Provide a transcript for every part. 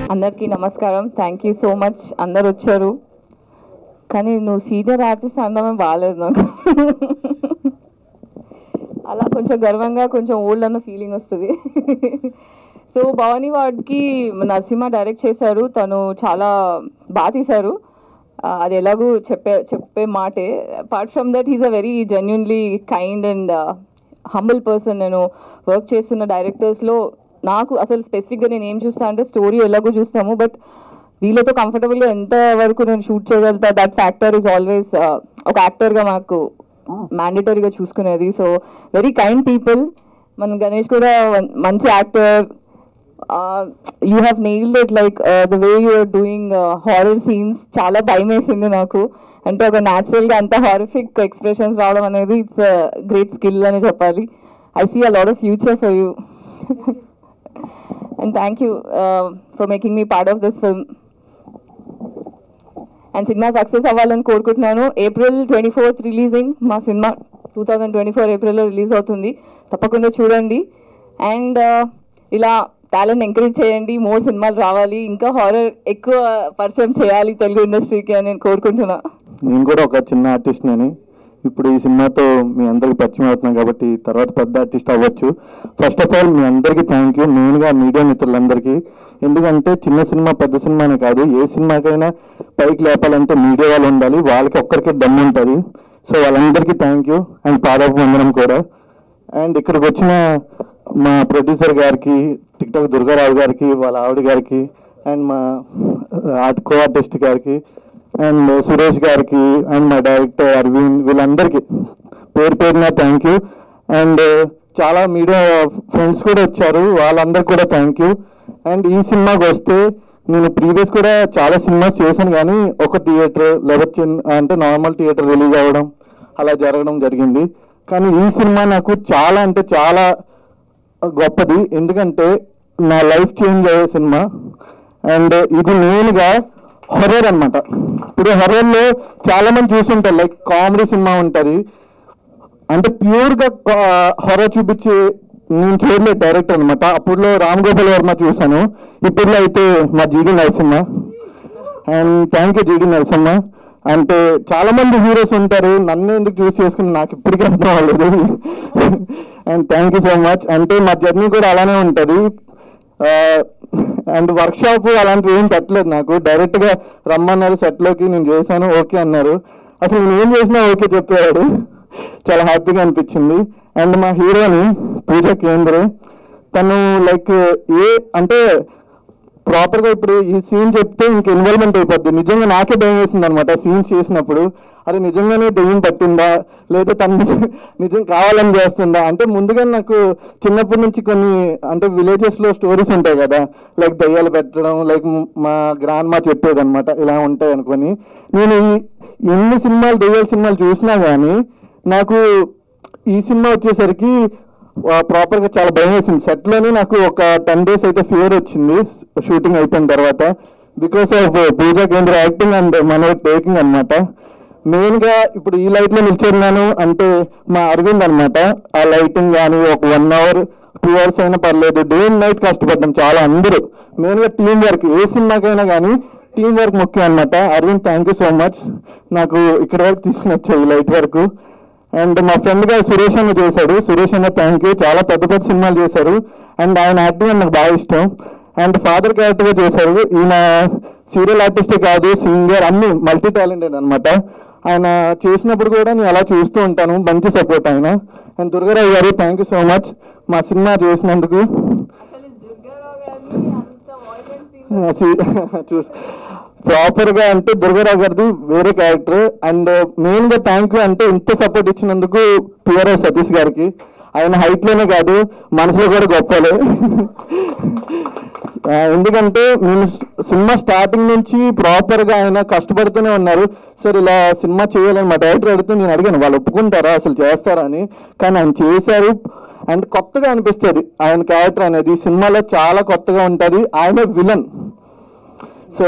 అందరికీ నమస్కారం thank you so much అందరు వచ్చారు కానీ నువ్వు సీనియర్ ఆర్టిస్ట్ అనడమే బాగాలేదు నాకు అలా కొంచెం గర్వంగా కొంచెం ఓల్డ్ అన్న ఫీలింగ్ వస్తుంది సో భవానీ వాడ్కి నరసింహ డైరెక్ట్ చేశారు తను చాలా బాగా తీశారు ఆ, అది ఎలాగూ చెప్పే చెప్పే మాటే apart from that is a very genuinely kind and humble person నేను వర్క్ చేస్తున్న డైరెక్టర్స్లో నాకు అసలు స్పెసిఫిక్గా నేను ఏం చూస్తా అంటే స్టోరీ ఎలాగో చూస్తాము బట్ వీళ్ళతో కంఫర్టబుల్గా ఎంత వరకు నేను షూట్ చేయగలుగుతా దట్ ఫ్యాక్టర్ ఇస్ ఆల్వేస్ ఒక యాక్టర్గా మాకు మ్యాండేటరీగా చూసుకునేది సో వెరీ కైండ్ పీపుల్ మన గణేష్ కూడా వన్- మంచి actor you have nailed it like the way you're doing horror scenes చాలా భయం వేసింది నాకు అంటే ఒక న్యాచురల్గా అంత హారిఫిక్ ఎక్స్ప్రెషన్స్ రావడం అనేది ఇట్స్ గ్రేట్ స్కిల్ అని చెప్పాలి I see a lot of future for you and thank you for making me part of this film and సినిమా సక్సెస్ అవ్వాలని కోరుకుంటున్నాను ఏప్రిల్ ట్వంటీ ఫోర్త్ రిలీజింగ్ మా సినిమా టూ థౌజండ్ ట్వంటీ ఫోర్ ఏప్రిల్లో release అవుతుంది తప్పకుండా చూడండి అండ్ ఇలా టాలెంట్ ఎంకరేజ్ చేయండి మోర్ సినిమాలు రావాలి ఇంకా హారర్ ఎక్కువ పరిచయం చేయాలి తెలుగు ఇండస్ట్రీకి అని నేను కోరుకుంటున్నా నేను కూడా ఒక చిన్న ఆర్టిస్ట్ నేను ఇప్పుడు ఈ సినిమాతో మీ అందరికి పరిచయం అవుతున్నాం కాబట్టి తర్వాత పెద్ద ఆర్టిస్ట్ అవ్వచ్చు ఫస్ట్ ఆఫ్ ఆల్ మీ అందరికీ థ్యాంక్ యూ మెయిన్గా మీడియా మిత్రులందరికీ ఎందుకంటే చిన్న సినిమా పెద్ద సినిమానే కాదు ఏ సినిమాకైనా పైకి లేపాలంటే మీడియా వాళ్ళు ఉండాలి వాళ్ళకి ఒక్కరికి దమ్ము ఉంటుంది సో వాళ్ళందరికీ థ్యాంక్ యూ అండ్ పాదాపు వందనం కూడా అండ్ ఇక్కడికి వచ్చిన మా ప్రొడ్యూసర్ గారికి టిక్టాక్ దుర్గారావు గారికి వాళ్ళ ఆవిడ గారికి అండ్ మా ఆర్ట్ కో ఆర్టిస్ట్ గారికి అండ్ సురేష్ గారికి అండ్ మా డైరెక్టర్ అరవింద్ వీళ్ళందరికీ పేరు పేరున థ్యాంక్ యూ అండ్ చాలా మీడియా ఫ్రెండ్స్ కూడా వచ్చారు వాళ్ళందరికీ కూడా థ్యాంక్ యూ అండ్ ఈ సినిమాకి వస్తే నేను ప్రీవియస్ కూడా చాలా సినిమాస్ చేశాను కానీ ఒక థియేటర్ లేదా చిన్న అంటే నార్మల్ థియేటర్ రిలీజ్ అవ్వడం అలా జరగడం జరిగింది కానీ ఈ సినిమా నాకు చాలా అంటే చాలా గొప్పది ఎందుకంటే నా లైఫ్ చేంజ్ అయ్యే సినిమా అండ్ ఇది మెయిన్గా హొరర్ అన్నమాట ఇప్పుడు హొరర్లో చాలా మంది చూసుంటారు లైక్ కామెడీ సినిమా ఉంటుంది అంటే ప్యూర్గా హొరర్ చూపించి నేను చూడలేదు డైరెక్టర్ అనమాట అప్పుడులో రామ్ గోపాల్ వర్మ చూశాను ఇప్పుడులో అయితే మా జీడి నరసింహ అండ్ థ్యాంక్ యూ జీడి నరసింహ అంటే చాలా మంది హీరోస్ ఉంటారు నన్ను ఎందుకు చూస్ చేసుకుని నాకు ఇప్పటికీ అర్థం అవ్వలేదు and thank you so much అంటే మా జర్నీ కూడా అలానే ఉంటుంది అండ్ వర్క్ షాప్ అలాంటివి ఏం పెట్టలేదు నాకు డైరెక్ట్ గా రమ్మన్నారు సెట్ లోకి నేను చేశాను ఓకే అన్నారు అసలు నేను ఏం చేసినా ఓకే చెప్పాడు చాలా హ్యాపీగా అనిపించింది అండ్ మా హీరోని పూజ కేంద్ర తను లైక్ ఏ అంటే ప్రాపర్ గా ఇప్పుడు ఈ సీన్ చెప్తే ఇంక ఇన్వాల్వ్మెంట్ అయిపోద్ది నిజంగా నాకే భయం వేసింది అనమాట సీన్ చేసినప్పుడు అది నిజంగానే దెయ్యం పట్టిందా లేదా తను నిజ- నిజం కావాలని చేస్తుందా అంటే ముందుగా నాకు చిన్నప్పటి నుంచి కొన్ని అంటే విలేజెస్ లో స్టోరీస్ ఉంటాయి కదా లైక్ దయ్యాలు పెట్టడం లైక్ మా గ్రాండ్ మా చెప్పేది అనమాట ఇలా ఉంటాయి అనుకొని నేను ఈ- ఎన్ని సినిమాలు దయ్యాల సినిమాలు చూసినా కానీ నాకు ఈ సినిమా వచ్చేసరికి ప్రాపర్ గా చాలా భయం వేసింది సెట్ లోనే నాకు ఒక టెన్ డేస్ అయితే ఫియర్ వచ్చింది షూటింగ్ అయిపోయిన తర్వాత because of Pooja Kendre acting and మన టేకింగ్ అన్నమాట మెయిన్ గా ఇప్పుడు ఈ లైట్ లో నిల్చున్నాను అంటే మా అరవింద్ అన్నమాట ఆ లైటింగ్ కానీ ఒక వన్ అవర్ టూ అవర్స్ అయినా పర్లేదు డే అండ్ నైట్ కష్టపడ్డాం చాలా అందరూ మెయిన్ గా టీం వర్క్ ఏ సినిమాకైనా కానీ టీం వర్క్ ముఖ్యం అన్నమాట Aravind thank you so much నాకు ఇక్కడ వరకు తీసుకుని వచ్చావు ఈ లైట్ వరకు అండ్ మా ఫ్రెండ్ గా సురేష్ అన్న చేశాడు సురేష్ అన్న థ్యాంక్ యూ చాలా పెద్ద పెద్ద సినిమాలు చేశారు అండ్ ఆయన యాక్టింగ్ నాకు బాగా ఇష్టం అండ్ ఫాదర్ క్యారెక్టర్ గా చేశారు ఈయన సీరియల్ ఆర్టిస్ట్ కాదు సింగర్ అన్ని మల్టీ టాలెంటెడ్ అన్నమాట ఆయన చేసినప్పుడు కూడా నేను అలా చూస్తూ ఉంటాను మంచి సపోర్ట్ ఆయన అండ్ దుర్గారావు గారు థ్యాంక్ యూ సో మచ్ మా సినిమా చేసినందుకు ప్రాపర్ గా అంటే దుర్గారావు గారిది వేరే క్యారెక్టర్ అండ్ మెయిన్ గా థ్యాంక్ యూ అంటే ఇంత సపోర్ట్ ఇచ్చినందుకు పిఆర్ఓ సతీష్ గారికి ఆయన హైట్ లోనే కాదు మనసులో కూడా గొప్పలే ఆ, ఎందుకంటే నేను సినిమా స్టార్టింగ్ నుంచి ప్రాపర్ గా ఆయన కష్టపడుతూనే ఉన్నారు సార్ ఇలా సినిమా చేయాలని మా డైరెక్టర్ అడిగితే నేను అడిగాను వాళ్ళు ఒప్పుకుంటారా అసలు చేస్తారా అని కానీ ఆయన చేశారు అండ్ కొత్తగా అనిపిస్తుంది ఆయన క్యారెక్టర్ అనేది సినిమాలో చాలా కొత్తగా ఉంటది ఆయన విలన్ సో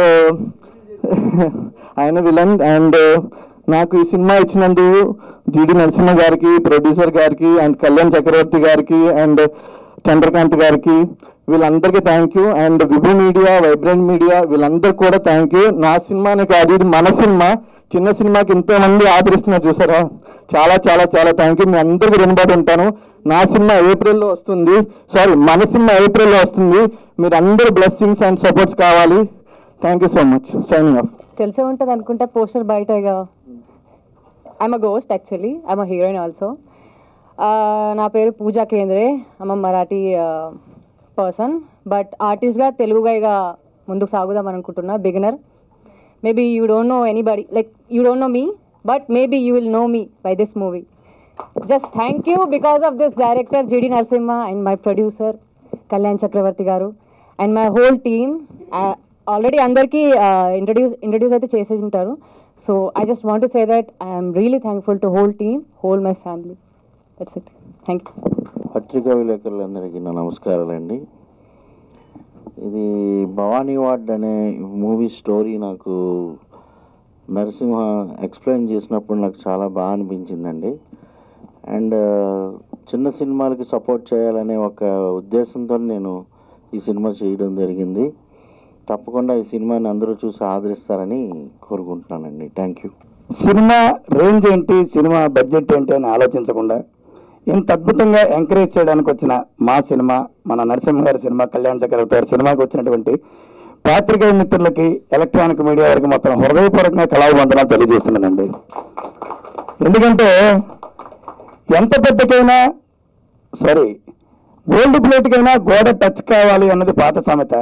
ఆయన విలన్ అండ్ నాకు ఈ సినిమా ఇచ్చినందుకు జిడి నరసింహ గారికి ప్రొడ్యూసర్ గారికి అండ్ కళ్యాణ్ చక్రవర్తి గారికి అండ్ చంద్రకాంత్ గారికి వీళ్ళందరికీ thank you and Vibhu media vibrant media వీళ్ళందరికీ కూడా థ్యాంక్ యూ నా సినిమాని కాదు ఇది మన సినిమా చిన్న సినిమాకి ఇంతమంది ఆదరిస్తున్నారు చూసారా చాలా చాలా చాలా థ్యాంక్ యూ మీ అందరికీ రుణపడి ఉంటాను నా సినిమా ఏప్రిల్లో వస్తుంది సారీ మన సినిమా ఏప్రిల్లో వస్తుంది మీరు అందరూ బ్లెస్సింగ్స్ అండ్ సపోర్ట్స్ కావాలి thank you so much signing off తెలిసే ఉంటుంది అనుకుంటా పోస్టర్ బయట ఇక I'm a ghost actually I'm a heroine also నా పేరు Pooja Kendre I'm Marathi person but ఆర్టిస్ట్గా తెలుగుగా ఇక ముందుకు సాగుదాం అనుకుంటున్నా beginner maybe you don't know anybody like you don't know me but maybe you will know me by this movie just thank you because of this director GD Narasimha and my producer Kalyan Chakravarthy గారు and my whole team already అందరికీ introduce introduce అయితే చేసేసి ఉంటారు so I just want to say that I'm really thankful to whole team whole my family that's it thank you పత్రికా విలేకరులందరికీ నా నమస్కారాలండి ఇది భవానీ వార్డ్ అనే మూవీ స్టోరీ నాకు నరసింహ ఎక్స్ప్లెయిన్ చేసినప్పుడు నాకు చాలా బాగా అనిపించిందండి అండ్ చిన్న సినిమాలకి సపోర్ట్ చేయాలనే ఒక ఉద్దేశంతో నేను ఈ సినిమా చేయడం జరిగింది తప్పకుండా ఈ సినిమాని అందరూ చూసి ఆదరిస్తారని కోరుకుంటున్నానండి థ్యాంక్ యూ సినిమా రేంజ్ ఏంటి సినిమా బడ్జెట్ ఏంటి అని ఆలోచించకుండా ఇంత అద్భుతంగా ఎంకరేజ్ చేయడానికి వచ్చిన మా సినిమా మన నరసింహ గారి సినిమా కళ్యాణ్ చక్రవర్తి గారి సినిమాకి వచ్చినటువంటి పాత్రికేయ మిత్రులకి ఎలక్ట్రానిక్ మీడియా వారికి మొత్తం హృదయపూర్వకంగా కళాబంధనాలు తెలియజేస్తున్నానండి ఎందుకంటే ఎంత పెద్దకైనా సారీ గోల్డ్ ప్లేట్కైనా గోడ టచ్ కావాలి అన్నది పాత సామెత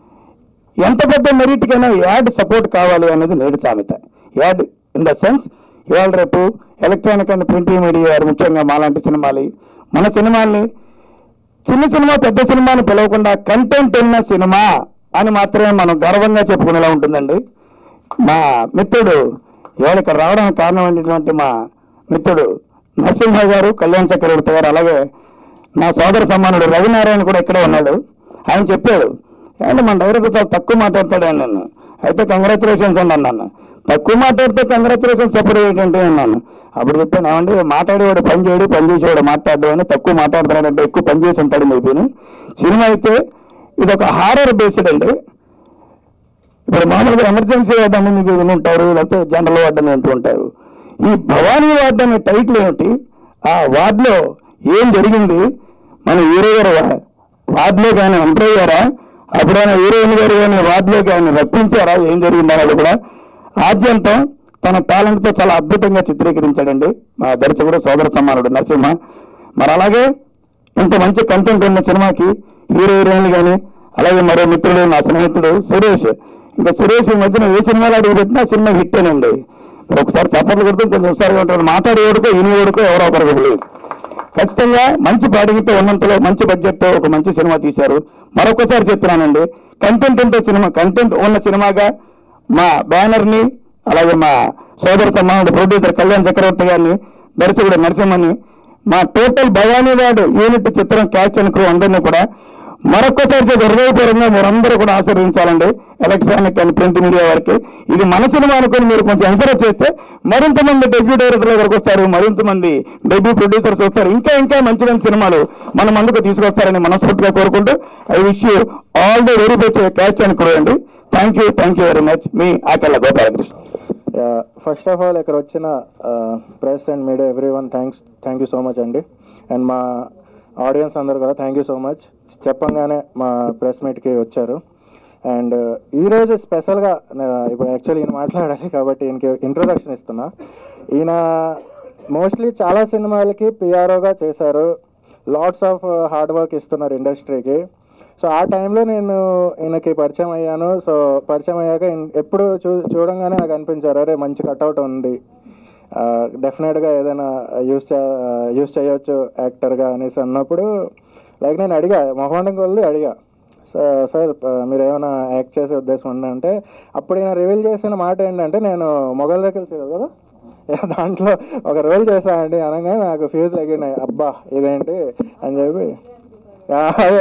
ఎంత పెద్ద మెరిట్కైనా యాడ్ సపోర్ట్ కావాలి అన్నది నేడు సామెత యాడ్ ఇన్ ద సెన్స్ ఇవాళ రేపు ఎలక్ట్రానిక్ అండ్ ప్రింటింగ్ మీడియా వారు ముఖ్యంగా మాలాంటి సినిమాలు మన సినిమాల్ని చిన్న సినిమా పెద్ద సినిమాని పిలవకుండా కంటెంట్ ఉన్న సినిమా అని మాత్రమే మనం గర్వంగా చెప్పుకునేలా ఉంటుందండి మా మిత్రుడు ఇవాళ ఇక్కడ రావడానికి కారణమైనటువంటి మా మిత్రుడు నరసింహ గారు కళ్యాణ్ చక్రవర్తి గారు అలాగే నా సోదర సమానుడు రవినారాయణ కూడా ఇక్కడే ఉన్నాడు ఆయన చెప్పాడు ఏమంటే మన డైరెక్టర్ చాలా తక్కువ మాట్లాడతాడు అని నన్ను అయితే కంగ్రాచులేషన్స్ అండి అన్నాను తక్కువ మాట్లాడితే కంగ్రాచులేషన్స్ సెపరేట్ ఏంటంటే అన్నాను అప్పుడు చెప్పాను ఏమండి మాట్లాడేవాడు పని చేయడు పని చేసేవాడు మాట్లాడడం అని తక్కువ మాట్లాడుతున్నాడంటే ఎక్కువ పని చేసి ఉంటాడు మేబీని సినిమా అయితే ఇది ఒక హారర్ బేస్డ్ అండి ఇప్పుడు మామూలుగా ఎమర్జెన్సీ వార్డ్ అని మీకు విని ఉంటారు లేకపోతే జనరల్ వార్డ్ అని వింటూ ఉంటారు ఈ భవానీ వార్డ్ అనే టైటిల్ ఏమిటి ఆ వార్డులో ఏం జరిగింది మన హీరో గారు వార్డులో కానీ ఎంటర్ అయ్యారా అప్పుడైనా హీరోయిన్ గారు కానీ వార్డులోకి ఆయన రప్పించారా ఏం జరిగింది అనేది కూడా ఆద్యంతం తన టాలెంట్తో చాలా అద్భుతంగా చిత్రీకరించాడండి మా దర్శకుడు సోదర సమానుడు నరసింహ మరి అలాగే ఇంత మంచి కంటెంట్ ఉన్న సినిమాకి హీరో హీరోయిన్లు కానీ అలాగే మరో మిత్రుడు నా స్నేహితుడు సురేష్ ఇంకా సురేష్ ఈ మధ్యన ఏ సినిమాలో అడుగు పెట్టినా సినిమా హిట్ అనండి మరి ఒకసారి చప్పట్లు కొడుతూ కొంచెం ఒకసారి ఉంటాడు మాట్లాడేవాడుకో ఇనివాడుకో ఎవరో ఒకరికి తెలియదు ఖచ్చితంగా మంచి బాడీతో ఉన్నంతలో మంచి బడ్జెట్తో ఒక మంచి సినిమా తీశారు మరొకసారి చెప్తున్నానండి కంటెంట్ ఉంటే సినిమా కంటెంట్ ఉన్న సినిమాగా మా బ్యానర్ని అలాగే మా సోదర సమానుడు ప్రొడ్యూసర్ కళ్యాణ్ చక్రవర్తి గారిని దర్శకుడు నరసింహని మా టోటల్ భవానీవాడు యూనిట్ చిత్రం క్యాచ్ అండ్ క్రూ అందరినీ కూడా మరొక్కసారి హృదయపూర్వకంగా మీరందరూ కూడా ఆశీర్వదించాలండి ఎలక్ట్రానిక్ అండ్ ప్రింట్ మీడియా వారికి ఇది మన సినిమా అనుకుని మీరు కొంచెం ఎంకరేజ్ చేస్తే మరింత మంది డెబ్యూ డైరెక్టర్ల దగ్గరకు వస్తారు మరింత మంది డెబ్యూ ప్రొడ్యూసర్స్ వస్తారు ఇంకా ఇంకా మంచి మంచి సినిమాలు మన ముందుకు తీసుకొస్తారని మనస్ఫూర్తిగా కోరుకుంటూ I wish you all the very best catch and crew అండి thank you thank you very much మీ Akalla Gopalakrishna first of all ఇక్కడ వచ్చిన press and media every one thanks thank you so much అండి అండ్ మా ఆడియన్స్ అందరు కూడా thank you so much చెప్పంగానే మా ప్రెస్ మీట్కి వచ్చారు అండ్ ఈరోజు స్పెషల్గా ఇప్పుడు యాక్చువల్లీ ఈయన మాట్లాడాలి కాబట్టి ఈయనకి ఇంట్రొడక్షన్ ఇస్తున్నా ఈయన మోస్ట్లీ చాలా సినిమాలకి పిఆర్ఓగా చేశారు లాట్స్ ఆఫ్ హార్డ్ వర్క్ ఇస్తున్నారు ఇండస్ట్రీకి సో ఆ టైంలో నేను ఈయనకి పరిచయం అయ్యాను సో పరిచయం అయ్యాక ఈయన- ఎప్పుడు చూ చూడంగానే నాకు అనిపించారు అరే మంచి కట్అవుట్ ఉంది డెఫినెట్గా ఏదైనా యూస్ చే యూస్ చేయొచ్చు యాక్టర్గా అనేసి అన్నప్పుడు లైక్ నేను అడిగా మొహమాటం కొద్ది అడిగా "స- సార్ ప- మీరు ఏమైనా యాక్ట్ చేసే ఉద్దేశం ఉందా అంటే అప్పుడు ఈయన రివీల్ చేసిన మాట ఏంటంటే నేను మొగల్ రేఖలు సీరియల్ కదా దాంట్లో ఒక రోల్ చేశానండి అనగానే నాకు ఫ్యూజ్ ఎగిరినాయి అబ్బా ఇదేంటి అని చెప్పి ఆ,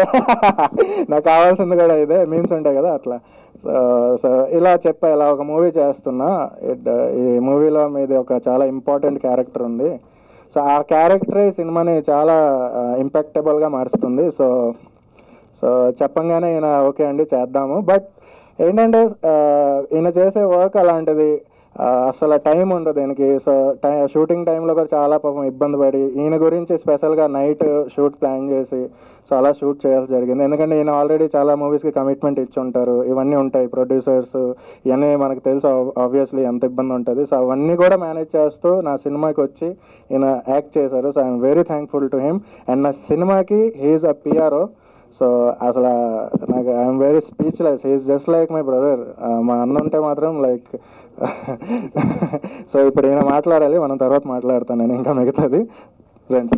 నాకు కావాల్సింది కూడా ఇదే మీమ్స్ ఉంటాయి కదా అట్లా సో సో ఇలా చెప్పా ఇలా ఒక మూవీ చేస్తున్నా ఇట్ ఈ మూవీలో మీది ఒక చాలా ఇంపార్టెంట్ క్యారెక్టర్ ఉంది సో ఆ క్యారెక్టర్ ఈ సినిమాని చాలా ఇంపాక్టబుల్గా మారుస్తుంది సో సో చెప్పంగానే ఈయన ఓకే అండి చేద్దాము బట్ ఏంటంటే ఆ, ఈయన చేసే వర్క్ అలాంటిది ఆ, అసలు టైం ఉండదు దీనికి సో టై షూటింగ్ టైంలో కూడా చాలా పాపం ఇబ్బంది పడి ఈయన గురించి స్పెషల్గా నైట్ షూట్ ప్లాన్ చేసి సో అలా షూట్ చేయాల్సి జరిగింది ఎందుకంటే ఈయన ఆల్రెడీ చాలా మూవీస్కి కమిట్మెంట్ ఇచ్చి ఉంటారు ఇవన్నీ ఉంటాయి ప్రొడ్యూసర్స్ ఇవన్నీ మనకు తెలుసు ఆబ్వియస్లీ ఎంత ఇబ్బంది ఉంటుంది సో అవన్నీ కూడా మేనేజ్ చేస్తూ నా సినిమాకి వచ్చి ఈయన యాక్ట్ చేశారు so I'm very thankful to him and నా సినిమాకి హీఈస్ అ పిఆర్ఓ సో అసలు నాకు I'm very speechless he's just like my brother మా అన్న ఉంటే మాత్రం లైక్ సో ఇప్పుడు ఈయన మాట్లాడాలి మనం తర్వాత మాట్లాడతాను నేను ఇంకా మిగతాది రండి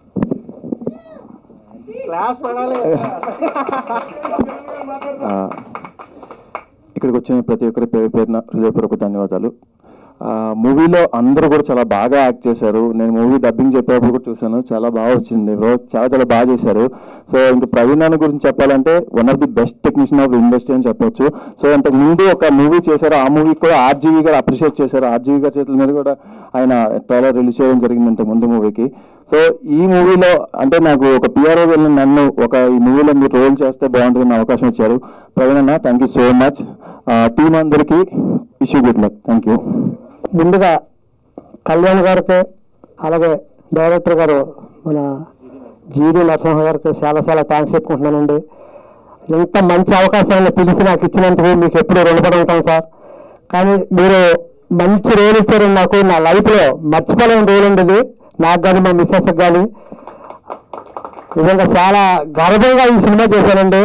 క్లాస్ పడాలి ఆ, ఇక్కడికి వచ్చిన ప్రతి ఒక్కరి పేరు పేరున హృదయపూర్వక ధన్యవాదాలు ఆ, మూవీలో అందరూ కూడా చాలా బాగా యాక్ట్ చేశారు నేను మూవీ డబ్బింగ్ చెప్పేటప్పుడు కూడా చూశాను చాలా బాగా వచ్చింది బ్రో చాలా చాలా బాగా చేశారు సో ఇంకా ప్రవీణ్ అన్న గురించి చెప్పాలంటే one of the best technician of industry అని చెప్పొచ్చు సో అంతకు ముందు ఒక మూవీ చేశారు ఆ మూవీ కూడా ఆర్జీవి గారు అప్రిషియేట్ చేశారు ఆర్జీవి గారి చేతుల మీద కూడా ఆయన ట్రైలర్ రిలీజ్ చేయడం జరిగింది ఇంతకు ముందు మూవీకి సో ఈ మూవీలో అంటే నాకు ఒక పిఆర్ఓ వెళ్ళిన నన్ను ఒక ఈ మూవీలో మీరు రోల్ చేస్తే బాగుంటుందని అవకాశం ఇచ్చారు ప్రవీణ్ అన్న thank you so much team అందరికీ wish you good luck thank you ముందుగా కళ్యాణ్ గారికి అలాగే డైరెక్టర్ గారు మన జీడి నరసింహ గారికి చాలా చాలా థ్యాంక్స్ చెప్పుకుంటున్నానండి ఇంత మంచి అవకాశాన్ని పిలిచి నాకు ఇచ్చినందుకు మీకు ఎప్పుడూ రుణపడి ఉంటాం సార్ కానీ మీరు మంచి రోల్ ఇచ్చారండి నాకు నా లైఫ్లో మర్చిపోలేని రోల్ అండి ఇది నాకు కానీ మా మిస్సెస్కి కానీ నిజంగా చాలా గర్వంగా ఈ సినిమా చేశానండి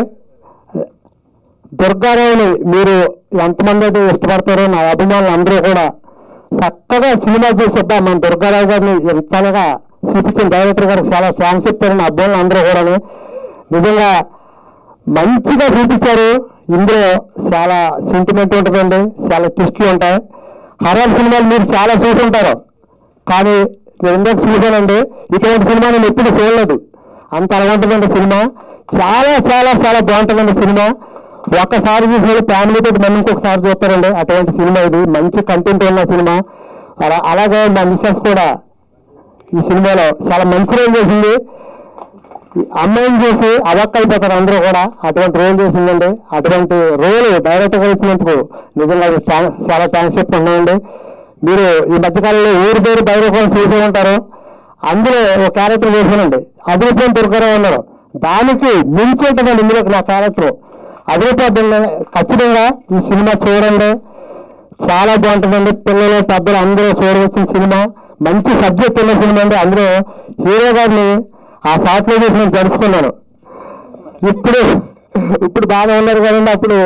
దుర్గారావుని మీరు ఎంతమంది అయితే ఇష్టపడతారో నా అభిమానులు అందరూ కూడా చక్కగా సినిమా చేసి వద్దాం మన దుర్గారావు గారిని ఎంతగా చూపించిన డైరెక్టర్ గారికి చాలా థ్యాంక్స్ చెప్తారు నా అభిమానులు అందరూ కూడా నిజంగా మంచిగా చూపించారు ఇందులో చాలా సెంటిమెంట్ ఉంటుందండి చాలా ట్విస్ట్లు ఉంటాయి హర్రర్ సినిమాలు మీరు చాలా చూసి ఉంటారు కానీ నేను ఇందాక చూశానండి ఇటువంటి సినిమా నేను ఎప్పుడు చూడలేదు అంత అలా ఉంటుందండి సినిమా చాలా చాలా చాలా బాగుంటుందండి సినిమా ఒక్కసారి చూసిన ఫ్యామిలీతో మళ్ళీ ఇంకొకసారి చూస్తారండి అటువంటి సినిమా ఇది మంచి కంటెంట్ ఉన్న సినిమా అలా అలాగే మా మిస్సెస్ కూడా ఈ సినిమాలో చాలా మంచి రోల్ చేసింది ఈ అమ్మాయిని చూసి అవక్కైపోతారు అందరూ కూడా అటువంటి రోల్ చేసిందండి అటువంటి రోల్ డైరెక్టర్ గా ఇచ్చినందుకు నిజంగా చాలా చాలా థ్యాంక్స్ చెప్పుకుంటున్నామండి మీరు ఈ మధ్యకాలంలో ఊరి పేరు బైరకోసం చూసే ఉంటారు అందులో ఒక క్యారెక్టర్ చేశానండి అదృష్టం దుర్గారావు ఉన్నారు దానికి మించి ఉంటుందండి ఇందులో నా క్యారెక్టర్ అదృష్టం ఖచ్చితంగా ఈ సినిమా చూడండి చాలా బాగుంటుందండి పిల్లలు పెద్దలు అందరూ చూడవచ్చిన సినిమా మంచి సబ్జెక్ట్ ఉన్న సినిమా అండి అందులో హీరో గారిని ఆ షాట్లో చూసి నేను జరుపుకున్నాను ఇప్పుడు ఇప్పుడు బాగా ఉన్నారు కదండి అప్పుడు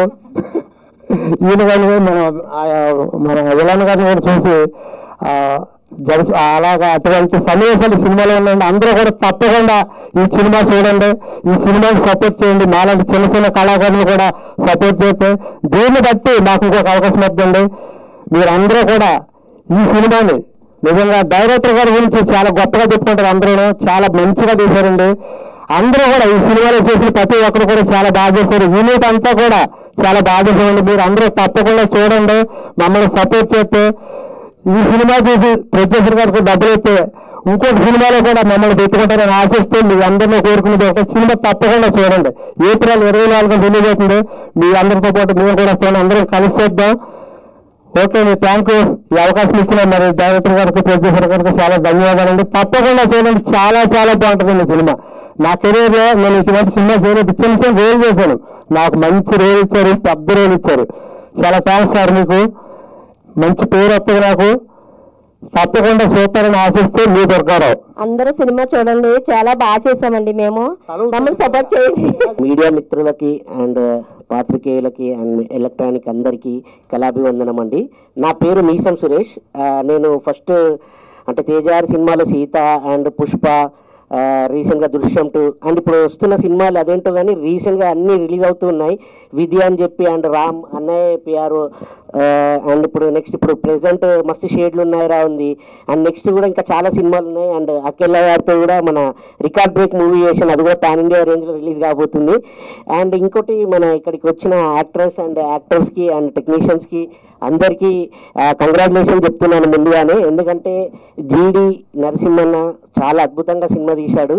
ఈయన కానీ మన ఆ, మన విలన్ గారిని కూడా చూసి ఆ, జరుపు అలాగా అటువంటి సన్నివేశాలు ఈ సినిమాలో ఉన్నాయండి అందరూ కూడా తప్పకుండా ఈ సినిమా చూడండి ఈ సినిమాకి సపోర్ట్ చేయండి మాలాంటి చిన్న చిన్న కళాకారులు కూడా సపోర్ట్ చేస్తే దీన్ని బట్టి మాకు ఇంకొక అవకాశం వద్దండి మీరందరూ కూడా ఈ సినిమాని నిజంగా డైరెక్టర్ గారి గురించి చాలా గొప్పగా చెప్పుకుంటారు అందరూ చాలా మంచిగా తీశారండి అందరూ కూడా ఈ సినిమాలో చేసిన ప్రతి ఒక్కరు కూడా చాలా బాగా చేశారు యూనిట్ అంతా కూడా చాలా బాగా చేశారండి మీరు అందరూ తప్పకుండా చూడండి మమ్మల్ని సపోర్ట్ చేస్తే ఈ సినిమా చూసి ప్రొడ్యూసర్ గారికి డబ్బులు ఇస్తే ఇంకొక సినిమాలో కూడా మమ్మల్ని పెట్టుకుంటారని ఆశిస్తూ మీ అందరినీ కోరుకునేది ఒక సినిమా తప్పకుండా చూడండి ఏప్రిల్ ఇరవై నాలుగు రిలీజ్ అవుతుంది మీ అందరితో పాటు మేము కూడా వస్తాను అందరం కలిసి చూద్దాం ఓకే అండి థ్యాంక్ యూ ఈ అవకాశం ఇచ్చిన మరి డైరెక్టర్ గారికి ప్రొడ్యూసర్ గారికి చాలా ధన్యవాదాలండి తప్పకుండా చూడండి చాలా చాలా బాగుంటుందండి సినిమా నా కెరీర్ లో నేను ఇటువంటి సినిమా చేయలేదు చిన్న చిన్న రోల్ చేశాను నాకు మంచి రోల్ ఇచ్చారు పెద్ద రోల్ ఇచ్చారు చాలా థ్యాంక్స్ సార్ మీకు మంచి పేరు వస్తుంది నాకు తప్పకుండా చూస్తారని ఆశిస్తూ మీ దుర్గారావు అందరూ సినిమా చూడండి చాలా బాగా చేసామండి మేము మమ్మల్ని సపోర్ట్ చేయండి మీడియా మిత్రులకి అండ్ పాత్రికేయులకి అండ్ ఎలక్ట్రానిక్ అందరికీ కళాభివందనం అండి నా పేరు మీసం సురేష్ ఆ, నేను ఫస్ట్ అంటే తేజారి సినిమాలో సీత అండ్ పుష్ప రీసెంట్గా దృశ్యం టూ అండ్ ఇప్పుడు వస్తున్న సినిమాలు అదేంటో కానీ రీసెంట్గా అన్నీ రిలీజ్ అవుతూ ఉన్నాయి విధి అని చెప్పి అండ్ రామ్ అన్నయ్య పిఆర్ అండ్ ఇప్పుడు నెక్స్ట్ ఇప్పుడు ప్రెసెంట్ మస్తు షేడ్లు ఉన్నాయిరా ఉంది అండ్ నెక్స్ట్ కూడా ఇంకా చాలా సినిమాలు ఉన్నాయి అండ్ అఖిల గారితో కూడా మన రికార్డ్ బ్రేక్ మూవీ చేసాను అది కూడా పాన్ ఇండియా రేంజ్లో రిలీజ్ కాబోతుంది అండ్ ఇంకోటి మన ఇక్కడికి వచ్చిన యాక్టర్స్ అండ్ యాక్టర్స్కి అండ్ టెక్నీషియన్స్కి అందరికీ కంగ్రాచులేషన్ చెప్తున్నాను ముందుగానే ఎందుకంటే జీడి నరసింహన్న చాలా అద్భుతంగా సినిమా తీశాడు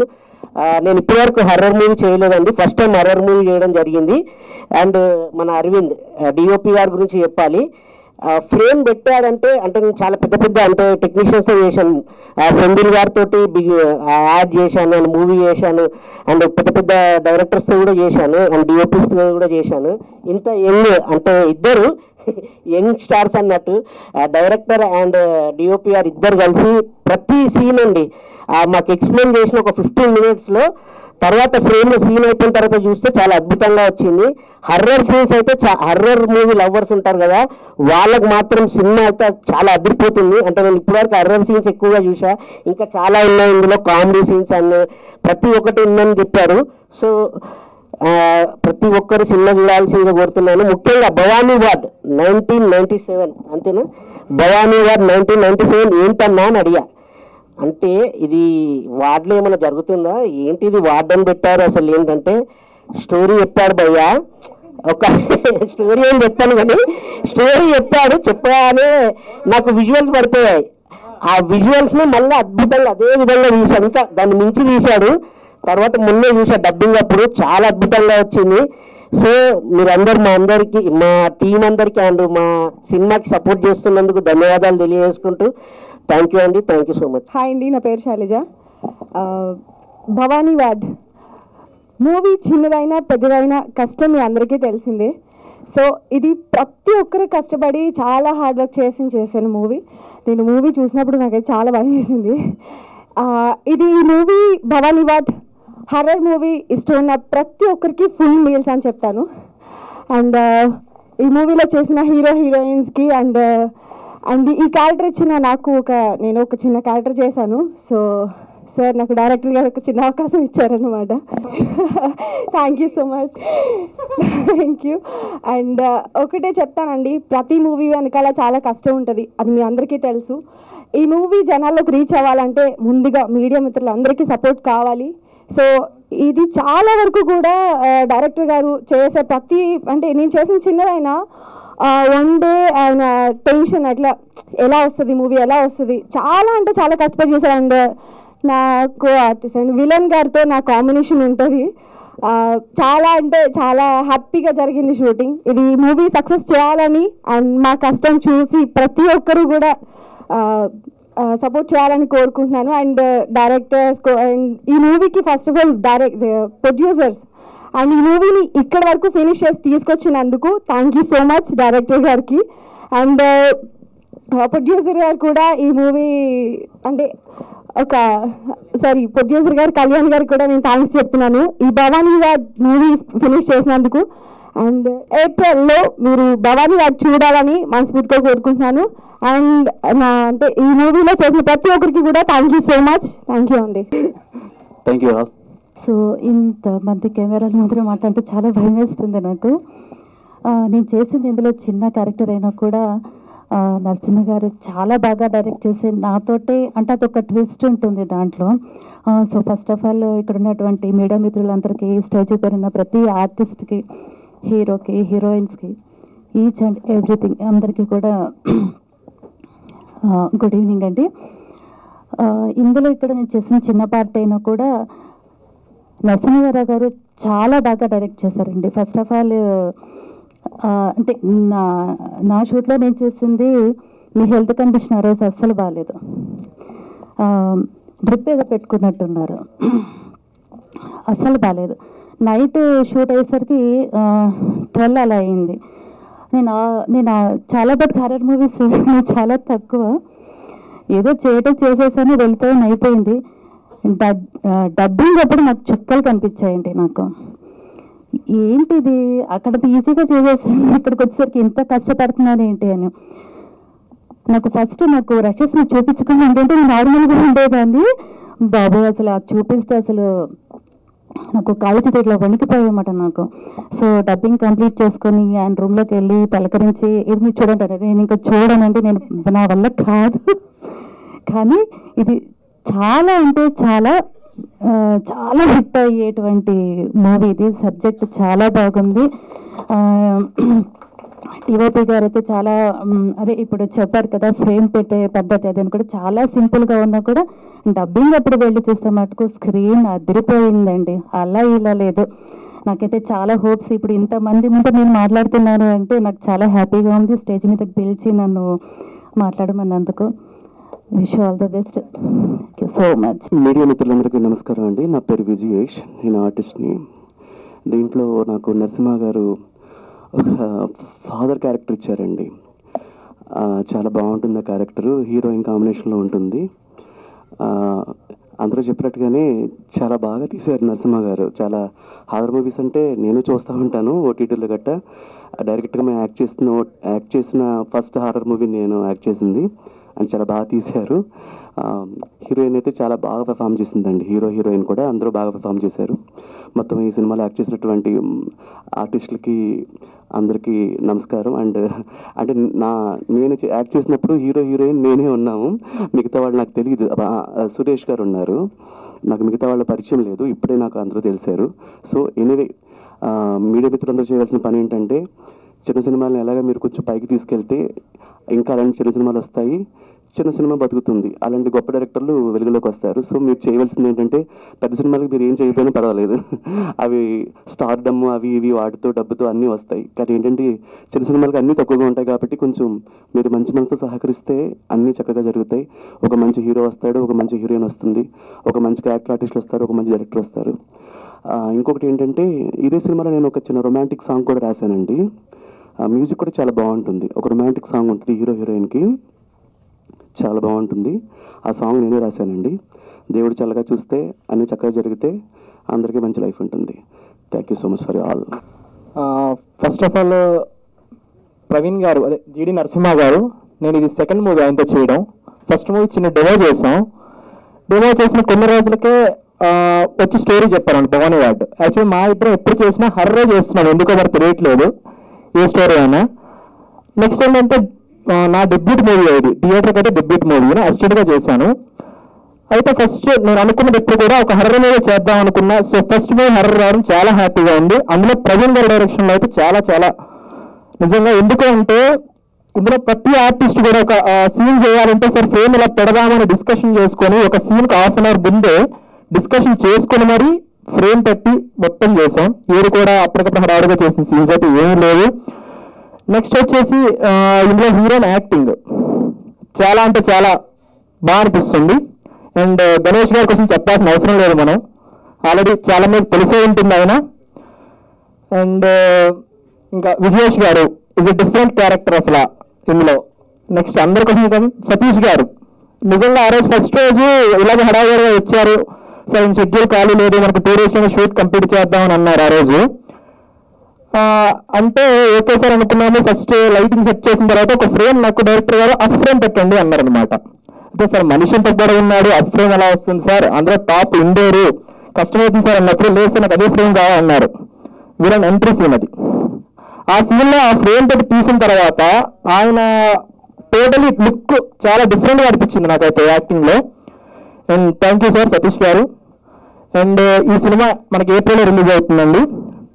ఆ, నేను ఇప్పటివరకు హర్రర్ మూవీ చేయలేదండి ఫస్ట్ టైం హర్రర్ మూవీ చేయడం జరిగింది అండ్ మన అరవింద్ డిఓపి గారి గురించి చెప్పాలి ఫ్రేమ్ పెట్టారంటే అంటే నేను చాలా పెద్ద పెద్ద అంటే టెక్నీషియన్స్తో చేశాను సెందిల్ గారితో బిగ్ యాడ్ చేశాను అండ్ మూవీ చేశాను అండ్ పెద్ద పెద్ద డైరెక్టర్స్తో కూడా చేశాను అండ్ డిఓపిస్తో కూడా చేశాను ఇంత యంగ్ అంటే ఇద్దరు యంగ్ స్టార్స్ అన్నట్టు డైరెక్టర్ అండ్ డిఓపిఆర్ ఇద్దరు కలిసి ప్రతి సీన్ అండి ఆ, మాకు ఎక్స్ప్లెయిన్ చేసిన ఒక ఫిఫ్టీన్ మినిట్స్లో తర్వాత ఫ్రేమ్ సీన్ అయిపోయిన తర్వాత చూస్తే చాలా అద్భుతంగా వచ్చింది హర్రర్ సీన్స్ అయితే హర్రర్ మూవీ లవర్స్ ఉంటారు కదా వాళ్ళకి మాత్రం సినిమా అయితే చాలా అదిరిపోతుంది అంటే నేను ఇప్పటివరకు హర్రర్ సీన్స్ ఎక్కువగా చూసా ఇంకా చాలా ఉన్నాయి ఇందులో కామెడీ సీన్స్ అన్ని ప్రతి ఒక్కటి ఉందని చెప్పారు సో ఆ, ప్రతి ఒక్కరు సినిమా చూడాల్సిందిగా కోరుతున్నాను ముఖ్యంగా Bhavani ward nineteen ninety seven అంతేనా Bhavani ward nineteen ninety seven ఏంటన్నా అని అడిగా అంటే ఇది వార్డులో ఏమైనా జరుగుతుందా ఏంటి ఇది వార్డ్ అని పెట్టారు అసలు ఏంటంటే స్టోరీ చెప్పాడు భయ్యా ఒక స్టోరీ ఏం చెప్పాను కానీ స్టోరీ చెప్పాడు చెప్పగానే నాకు విజువల్స్ పడిపోయాయి ఆ విజువల్స్ ని మళ్ళీ అద్భుతంగా అదే విధంగా తీశాడు ఇంకా దాన్ని మించి తీశాడు తర్వాత ముందే చూసా డబ్బింగ్ అప్పుడు చాలా అద్భుతంగా వచ్చింది సో మీరందరు మా అందరికి మా టీం అందరికి అండ్ మా సినిమాకి సపోర్ట్ చేస్తున్నందుకు ధన్యవాదాలు తెలియజేసుకుంటూ థ్యాంక్ యూ అండి thank you so much hi అండి నా పేరు శైలజ ఆ, భవానీ వార్డ్ మూవీ చిన్నదైనా పెద్దదైనా కష్టం మీ అందరికీ తెలిసిందే సో ఇది ప్రతి ఒక్కరు కష్టపడి చాలా హార్డ్ వర్క్ చేసి చేశాను మూవీ నేను మూవీ చూసినప్పుడు నాకైతే చాలా భయం వేసింది ఆ, ఇది ఈ movie Bhavani ward horror movie ఇష్టం ఉన్న ప్రతి ఒక్కరికి ఫుల్ మీల్స్ అని చెప్తాను అండ్ ఈ మూవీలో చేసిన హీరో హీరోయిన్స్కి అండ్ అండ్ ఈ క్యారెక్టర్ ఇచ్చిన నాకు ఒక నేను ఒక చిన్న క్యారెక్టర్ చేశాను సో సార్ నాకు డైరెక్టర్ గారు ఒక చిన్న అవకాశం ఇచ్చారనమాట thank you so much thank you and ఒకటే చెప్తానండి ప్రతి మూవీ వెనకాల చాలా కష్టం ఉంటుంది అది మీ అందరికీ తెలుసు ఈ మూవీ జనాల్లోకి రీచ్ అవ్వాలంటే ముందుగా మీడియా మిత్రులు అందరికీ సపోర్ట్ కావాలి సో ఇది చాలా వరకు కూడా డైరెక్టర్ గారు చేసే ప్రతి అంటే నేను చేసిన చిన్నదైనా వన్ డే ఆయన టెన్షన్ అట్లా ఎలా వస్తుంది మూవీ ఎలా వస్తుంది చాలా అంటే చాలా కష్టపడి చేశారు అండ్ నాకు ఆర్టిస్ట్ అండ్ విలన్ గారితో నా కాంబినేషన్ ఉంటుంది ఆ, చాలా అంటే చాలా హ్యాపీగా జరిగింది షూటింగ్ ఇది మూవీ సక్సెస్ చేయాలని అండ్ మా కష్టం చూసి ప్రతి ఒక్కరు కూడా సపోర్ట్ చేయాలని కోరుకుంటున్నాను అండ్ డైరెక్టర్స్ అండ్ ఈ మూవీకి first of all direct producers and ఈ మూవీని ఇక్కడ వరకు ఫినిష్ చేసి తీసుకొచ్చినందుకు thank you so much director గారికి అండ్ ప్రొడ్యూసర్ గారు కూడా ఈ మూవీ అంటే ఒక సారీ ప్రొడ్యూసర్ గారు కళ్యాణ్ గారికి కూడా నేను థ్యాంక్స్ చెప్తున్నాను ఈ భవానీ వాడ్ మూవీ ఫినిష్ చేసినందుకు అండ్ ఏప్రిల్లో మీరు భవానీ వాడ్ చూడాలని మనస్ఫూర్తిగా కోరుకుంటున్నాను అండ్ నా అంటే ఈ మూవీలో చేసిన ప్రతి ఒక్కరికి కూడా thank you so much thank you అండి థ్యాంక్ యూ ఆల్ సో ఇంత మంది కెమెరాల ముందర మాట్లాడితే చాలా భయం వేస్తుంది నాకు ఆ, నేను చేసింది ఇందులో చిన్న క్యారెక్టర్ అయినా కూడా ఆ, నరసింహ గారు చాలా బాగా డైరెక్ట్ చేసి నాతోటే అంటే అదొక ట్విస్ట్ ఉంటుంది దాంట్లో ఆ, సో ఫస్ట్ ఆఫ్ ఆల్ ఇక్కడ ఉన్నటువంటి మీడియా మిత్రులందరికీ స్టేజ్ పైన ఉన్న ప్రతి ఆర్టిస్ట్కి హీరోకి హీరోయిన్స్కి ఈచ్ అండ్ ఎవ్రీథింగ్ అందరికీ కూడా గుడ్ ఈవినింగ్ అండి ఆ, ఇందులో ఇక్కడ నేను చేసిన చిన్న పార్ట్ అయినా కూడా నరసింహారావు గారు చాలా బాగా డైరెక్ట్ చేశారండి ఫస్ట్ ఆఫ్ ఆల్ అంటే నా నా షూట్లో నేను చూసింది మీ హెల్త్ కండిషన్ ఆ రోజు అస్సలు బాగాలేదు డ్రిప్ ఏదో పెట్టుకున్నట్టున్నారు అస్సలు బాగాలేదు నైట్ షూట్ అయ్యేసరికి ట్వెల్వ్ అలా అయింది నేను ఆ- నేను ఆ- చాలా బట్ హర్రర్ మూవీస్ చాలా తక్కువ ఏదో చేయటం చేసేసాను వెళ్ళిపోయాను అయిపోయింది డబ్ డబ్బింగ్ అప్పుడు నాకు చుక్కలు కనిపించాయండి నాకు ఏంటిది అక్కడ ఈజీగా చేసేసాను ఇక్కడికి వచ్చేసరికి ఇంత కష్టపడుతున్నాను ఏంటి అని నాకు ఫస్ట్ నాకు రషెస్ చూపించుకుని ఏంటంటే నేను నార్మల్గా ఉండేదాన్ని బాబు అసలు అది చూపిస్తే అసలు నాకు కాళ్ళు చేతులు ఇట్లా వణికిపోయామాట నాకు సో డబ్బింగ్ కంప్లీట్ చేసుకొని ఆయన రూమ్లోకి వెళ్ళి పలకరించి ఇది మీరు చూడండి అంటే నేను ఇంకా చూడనంటే నేను నా వల్ల కాదు కానీ ఇది చాలా అంటే చాలా ఆ, చాలా హిట్ అయ్యేటువంటి మూవీ ఇది సబ్జెక్ట్ చాలా బాగుంది ఆ, టీవైపీ గారు అయితే చాలా మ్, అదే ఇప్పుడు చెప్పారు కదా ఫ్రేమ్ పెట్టే పద్ధతి అదని కూడా చాలా సింపుల్ గా ఉన్నా కూడా డబ్బింగ్ అప్పుడు వెళ్ళి చూస్తే మటుకు స్క్రీన్ అదిరిపోయిందండి అలా ఇలా లేదు నాకైతే చాలా హోప్స్ ఇప్పుడు ఇంతమంది ముందు నేను మాట్లాడుతున్నాను అంటే నాకు చాలా హ్యాపీగా ఉంది స్టేజ్ మీదకి పిలిచి నన్ను మాట్లాడమన్నందుకు wish all the best so much media మిత్రులందరికీ నమస్కారం అండి నా పేరు విజయేష్ నేను ఆర్టిస్ట్ని దీంట్లో నాకు నరసింహ గారు ఒక ఫాదర్ క్యారెక్టర్ ఇచ్చారండి ఆ, చాలా బాగుంటుంది ఆ క్యారెక్టర్ హీరోయిన్ కాంబినేషన్లో ఉంటుంది ఆ, అందరూ చెప్పినట్టుగానే చాలా బాగా తీశారు నరసింహ గారు చాలా హారర్ మూవీస్ అంటే నేను చూస్తూ ఉంటాను ఓటీటీలో గట్ట డైరెక్ట్గా మేము యాక్ట్ చేసిన యాక్ట్ చేసిన ఫస్ట్ హారర్ మూవీ నేను యాక్ట్ చేసింది అని చాలా బాగా తీశారు హీరోయిన్ అయితే చాలా బాగా పెర్ఫామ్ చేసిందండి హీరో హీరోయిన్ కూడా అందరూ బాగా పెర్ఫామ్ చేశారు మొత్తం ఈ సినిమాలో యాక్ట్ చేసినటువంటి ఆర్టిస్టులకి అందరికీ నమస్కారం అండ్ అంటే నా నేను చే- యాక్ట్ చేసినప్పుడు హీరో హీరోయిన్ నేనే ఉన్నాము మిగతా వాళ్ళు నాకు తెలియదు ఆ, ఆ, సురేష్ గారు ఉన్నారు నాకు మిగతా వాళ్ళ పరిచయం లేదు ఇప్పుడే నాకు అందరూ తెలిసారు సో ఎనీవే మీడియా మిత్రులందరూ చేయవలసిన పని ఏంటంటే చిన్న సినిమాలను ఎలాగ మీరు కొంచెం పైకి తీసుకెళ్తే ఇంకా అలాంటి చిన్న సినిమాలు వస్తాయి చిన్న సినిమా బతుకుతుంది అలాంటి గొప్ప డైరెక్టర్లు వెలుగులోకి వస్తారు సో మీరు చేయవలసింది ఏంటంటే పెద్ద సినిమాలకు మీరు ఏం చేయకపోయినా పర్వాలేదు అవి స్టార్ డమ్ అవి ఇవి వాటితో డబ్బుతో అన్నీ వస్తాయి కానీ ఏంటంటే చిన్న సినిమాలకు అన్నీ తక్కువగా ఉంటాయి కాబట్టి కొంచెం మీరు మంచి మనసుతో సహకరిస్తే అన్నీ చక్కగా జరుగుతాయి ఒక మంచి హీరో వస్తాడు ఒక మంచి హీరోయిన్ వస్తుంది ఒక మంచి క్యారెక్టర్ ఆర్టిస్ట్ వస్తారు ఒక మంచి డైరెక్టర్ వస్తారు ఆ, ఇంకొకటి ఏంటంటే ఇదే సినిమాలో నేను ఒక చిన్న రొమాంటిక్ సాంగ్ కూడా రాశానండి ఆ మ్యూజిక్ కూడా చాలా బాగుంటుంది ఒక రొమాంటిక్ సాంగ్ ఉంటుంది హీరో హీరోయిన్కి చాలా బాగుంటుంది ఆ సాంగ్ నేనే రాశానండి దేవుడు చల్లగా చూస్తే అన్ని చక్కగా జరిగితే అందరికీ మంచి లైఫ్ ఉంటుంది thank you so much for all first of all Praveen garu అదే జీడి నరసింహ గారు నేను ఇది సెకండ్ మూవీ ఆయనతో చేయడం ఫస్ట్ మూవీ చిన్న డెమో చేసాం డెమో చేసిన కొన్ని రోజులకే ఆ, వచ్చి స్టోరీ చెప్పారండి భవానీ వార్డ్ యాక్చువల్లీ మా ఇద్దరం ఎప్పుడు చేసినా హర్రే చేస్తున్నాం ఎందుకో మరి తెలియట్లేదు ఏ స్టోరీ అయినా నెక్స్ట్ ఏంటంటే ఆ, నా డెబ్యూట్ మూవీ ఇది థియేటర్కి అయితే డెబ్యూట్ మూవీ అసిస్టెంట్గా చేశాను అయితే ఫస్ట్ నేను అనుకున్నది ఎప్పుడు కూడా ఒక హర్రర్ మూవీ చేద్దాం అనుకున్నా సో ఫస్ట్ మూవీ హర్రర్ రావడం చాలా హ్యాపీగా ఉంది అందులో ప్రవీణ్ గారి డైరెక్షన్లో అయితే చాలా చాలా నిజంగా ఎందుకు అంటే ఇందులో ప్రతి ఆర్టిస్ట్ కూడా ఒక సీన్ చేయాలంటే సార్ ఫ్రేమ్ ఇలా పెడదామని డిస్కషన్ చేసుకొని ఒక సీన్కి హాఫ్ అన్ అవర్ ముందే డిస్కషన్ చేసుకొని మరి ఫ్రేమ్ పెట్టి మొత్తం చేసాం ఏది కూడా అప్పటికప్పుడు హడావుడిగా చేసిన సీన్స్ అయితే ఏమీ లేవు నెక్స్ట్ వచ్చేసి ఆ, ఇందులో హీరోయిన్ యాక్టింగ్ చాలా అంటే చాలా బాగా అనిపిస్తుంది అండ్ గణేష్ గారి కోసం చెప్పాల్సిన అవసరం లేదు మనం ఆల్రెడీ చాలా మంది తెలిసే ఉంటుంది ఆయన అండ్ ఇంకా విజయేష్ గారు ఇస్ ఎ డిఫరెంట్ క్యారెక్టర్ అసలు ఇందులో నెక్స్ట్ అందరి కోసం ఇంకా సతీష్ గారు నిజంగా ఆ రోజు ఫస్ట్ రోజు ఇలాగే హడావిడిగా వచ్చారు సరే షెడ్యూల్ ఖాళీ లేదు మనకు టూ డేస్లోనే షూట్ కంప్లీట్ చేద్దామని అన్నారు ఆ రోజు ఆ, అంటే ఓకే సార్ అనుకున్నాము ఫస్ట్ లైటింగ్ సెట్ చేసిన తర్వాత ఒక ఫ్రేమ్ నాకు డైరెక్టర్ గారు అప్ ఫ్రేమ్ పెట్టండి అన్నారు అనమాట అంటే సార్ మనిషి ఇంత కూడా ఉన్నాడు అప్ ఫ్రేమ్ ఎలా వస్తుంది సార్ అందులో టాప్ ఇండోరు కష్టమవుతుంది సార్ అన్నప్పుడు లేదు సార్ నాకు అదే ఫ్రేమ్ కావాలన్నారు వీళ్ళని ఎంట్రీ సీన్ అది ఆ సీన్ లో ఆ ఫ్రేమ్ పెట్టి తీసిన తర్వాత ఆయన టోటలీ లుక్ చాలా డిఫరెంట్ గా అనిపించింది నాకైతే యాక్టింగ్ లో and thank you sir Satish garu and ఈ సినిమా మనకి ఏప్రిల్ రిలీజ్ అవుతుందండి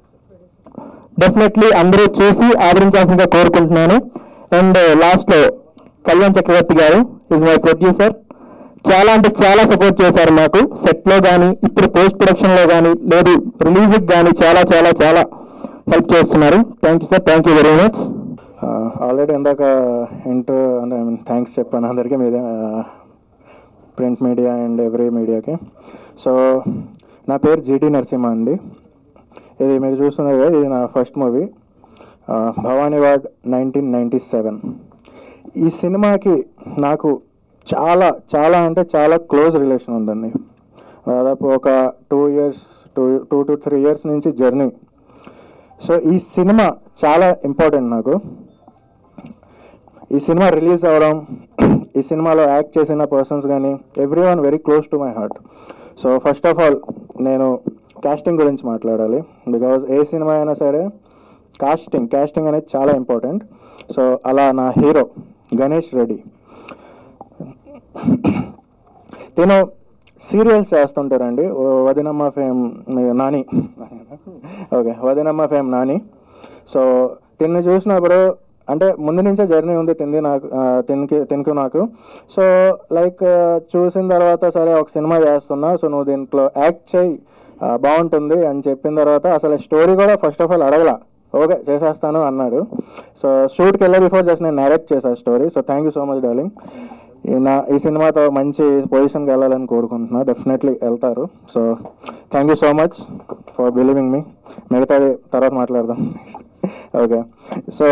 డెఫినెట్లీ అందరూ చూసి ఆదరించాల్సిందిగా కోరుకుంటున్నాను అండ్ లాస్ట్ లో కళ్యాణ్ చక్రవర్తి గారు ఇస్ మై ప్రొడ్యూసర్ చాలా అంటే చాలా సపోర్ట్ చేశారు మాకు సెట్ లో కానీ ఇప్పుడు పోస్ట్ ప్రొడక్షన్ లో కానీ లేదు రిలీజ్ కానీ చాలా చాలా చాలా హెల్ప్ చేస్తున్నారు thank you sir thank you very much already ఇందాక ఇంటర్ అంటే ఐ మీన్ థ్యాంక్స్ చెప్పాను అందరికీ మీదే ప్రింట్ మీడియా అండ్ ఎవ్రీ మీడియాకి సో నా పేరు జీటీ నరసింహ అండి ఇది మీరు చూస్తున్నారు కదా ఇది నా first movie Bhavani ward nineteen ninety seven ఈ సినిమాకి నాకు చాలా చాలా అంటే చాలా క్లోజ్ రిలేషన్ ఉందండి దాదాపు ఒక two years two two to three years నుంచి జర్నీ సో ఈ సినిమా చాలా ఇంపార్టెంట్ నాకు ఈ సినిమా రిలీజ్ అవ్వడం ఈ సినిమాలో యాక్ట్ చేసిన పర్సన్స్ కానీ every one very close to my heart so first of all నేను కాస్టింగ్ గురించి మాట్లాడాలి బికాజ్ ఏ సినిమా అయినా సరే కాస్టింగ్ కాస్టింగ్ అనేది చాలా ఇంపార్టెంట్ సో అలా నా హీరో గణేష్ రెడ్డి నేను సీరియల్స్ చేస్తుంటారండి ఓ వదినమ్మ ఫేమ్ నాని ఓకే వదినమ్మ ఫేమ్ నాని సో తిన్ని చూసినప్పుడు అంటే ముందు నుంచే జర్నీ ఉంది తింది నాకు ఆ, తినికి తినకు నాకు సో లైక్ చూసిన తర్వాత సరే ఒక సినిమా చేస్తున్నా సో నువ్వు దీంట్లో యాక్ట్ చేయి ఆ, బాగుంటుంది అని చెప్పిన తర్వాత అసలు స్టోరీ కూడా ఫస్ట్ ఆఫ్ ఆల్ అడగల ఓకే చేసేస్తాను అన్నాడు సో షూట్కి వెళ్ళే బిఫోర్ జస్ట్ నేను నరేట్ చేశాను story so thank you so much darling ఈ నా ఈ సినిమాతో మంచి పొజిషన్కి వెళ్ళాలని కోరుకుంటున్నా డెఫినెట్లీ వెళ్తారు so thank you so much for believing మీ మిగతాది తర్వాత మాట్లాడదాం ఓకే సో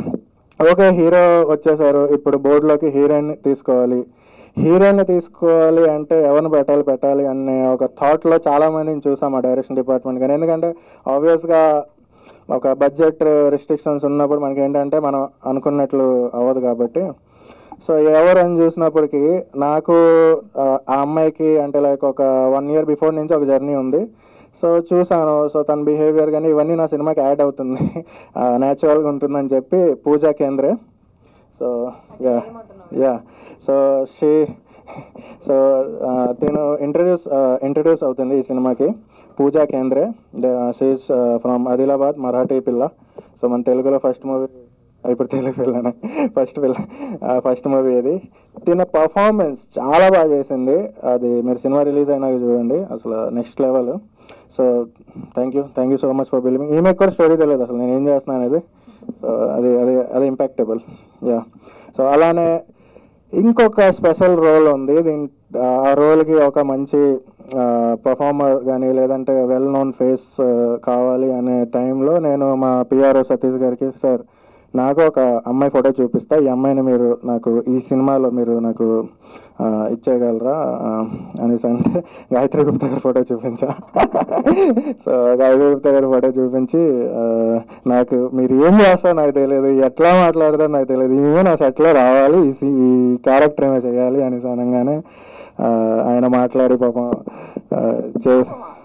ఓకే హీరో వచ్చేసారు ఇప్పుడు బోర్డులోకి హీరోయిన్ తీసుకోవాలి హీరోయిన్ తీసుకోవాలి అంటే ఎవరిని పెట్టాలి పెట్టాలి అనే ఒక థాట్లో చాలా మందిని చూసాం ఆ డైరెక్షన్ డిపార్ట్మెంట్ కానీ ఎందుకంటే ఆబ్వియస్గా ఒక బడ్జెట్ రెస్ట్రిక్షన్స్ ఉన్నప్పుడు మనకి ఏంటంటే మనం అనుకున్నట్లు అవ్వదు కాబట్టి సో ఎవరు అని చూసినప్పటికీ నాకు ఆ ఆ అమ్మాయికి అంటే లైక్ ఒక వన్ ఇయర్ బిఫోర్ నుంచి ఒక జర్నీ ఉంది సో చూసాను సో తన బిహేవియర్ కానీ ఇవన్నీ నా సినిమాకి యాడ్ అవుతుంది న్యాచురల్గా ఉంటుందని చెప్పి Pooja Kendre so yeah yeah so she so తిను ఇంట్రడ్యూస్ ఇంట్రడ్యూస్ అవుతుంది ఈ సినిమాకి పూజా కేంద్రే షీస్ ఫ్రమ్ ఆదిలాబాద్ మరాఠీ పిల్ల సో మన తెలుగులో ఫస్ట్ మూవీ ఇప్పుడు తెలుగు పిల్లనే ఫస్ట్ పిల్ల ఫస్ట్ మూవీ ఇది తిన పర్ఫార్మెన్స్ చాలా బాగా చేసింది అది మీరు సినిమా రిలీజ్ అయినాక చూడండి అసలు next level so thank you thank you so much for believing ఈమె కూడా స్టోరీ తెలియదు అసలు నేను ఏం చేస్తున్నాను అనేది సో అది అది అది ఇంపాక్టబుల్ యా సో అలానే ఇంకొక స్పెషల్ రోల్ ఉంది దీని ఆ రోల్కి ఒక మంచి పర్ఫార్మర్ కానీ లేదంటే వెల్ నోన్ ఫేస్ కావాలి అనే టైంలో నేను మా పిఆర్ఓ సతీష్ గారికి సార్ నాకు ఒక అమ్మాయి ఫోటో చూపిస్తా ఈ అమ్మాయిని మీరు నాకు ఈ సినిమాలో మీరు నాకు ఆ, ఇచ్చేయగలరా ఆ, అనేసి అంటే గాయత్రి గుప్తా గారి ఫోటో చూపించా సో గాయత్రి గుప్తా గారి ఫోటో చూపించి ఆ, నాకు మీరు ఏం చేస్తారో నాకు తెలియదు ఎట్లా మాట్లాడతారో నాకు తెలియదు ఈమె నా సెట్లో రావాలి ఈ సి- ఈ క్యారెక్టర్ ఏమో చేయాలి అనేసి అనగానే ఆ, ఆయన మాట్లాడి పాపం ఆ, చే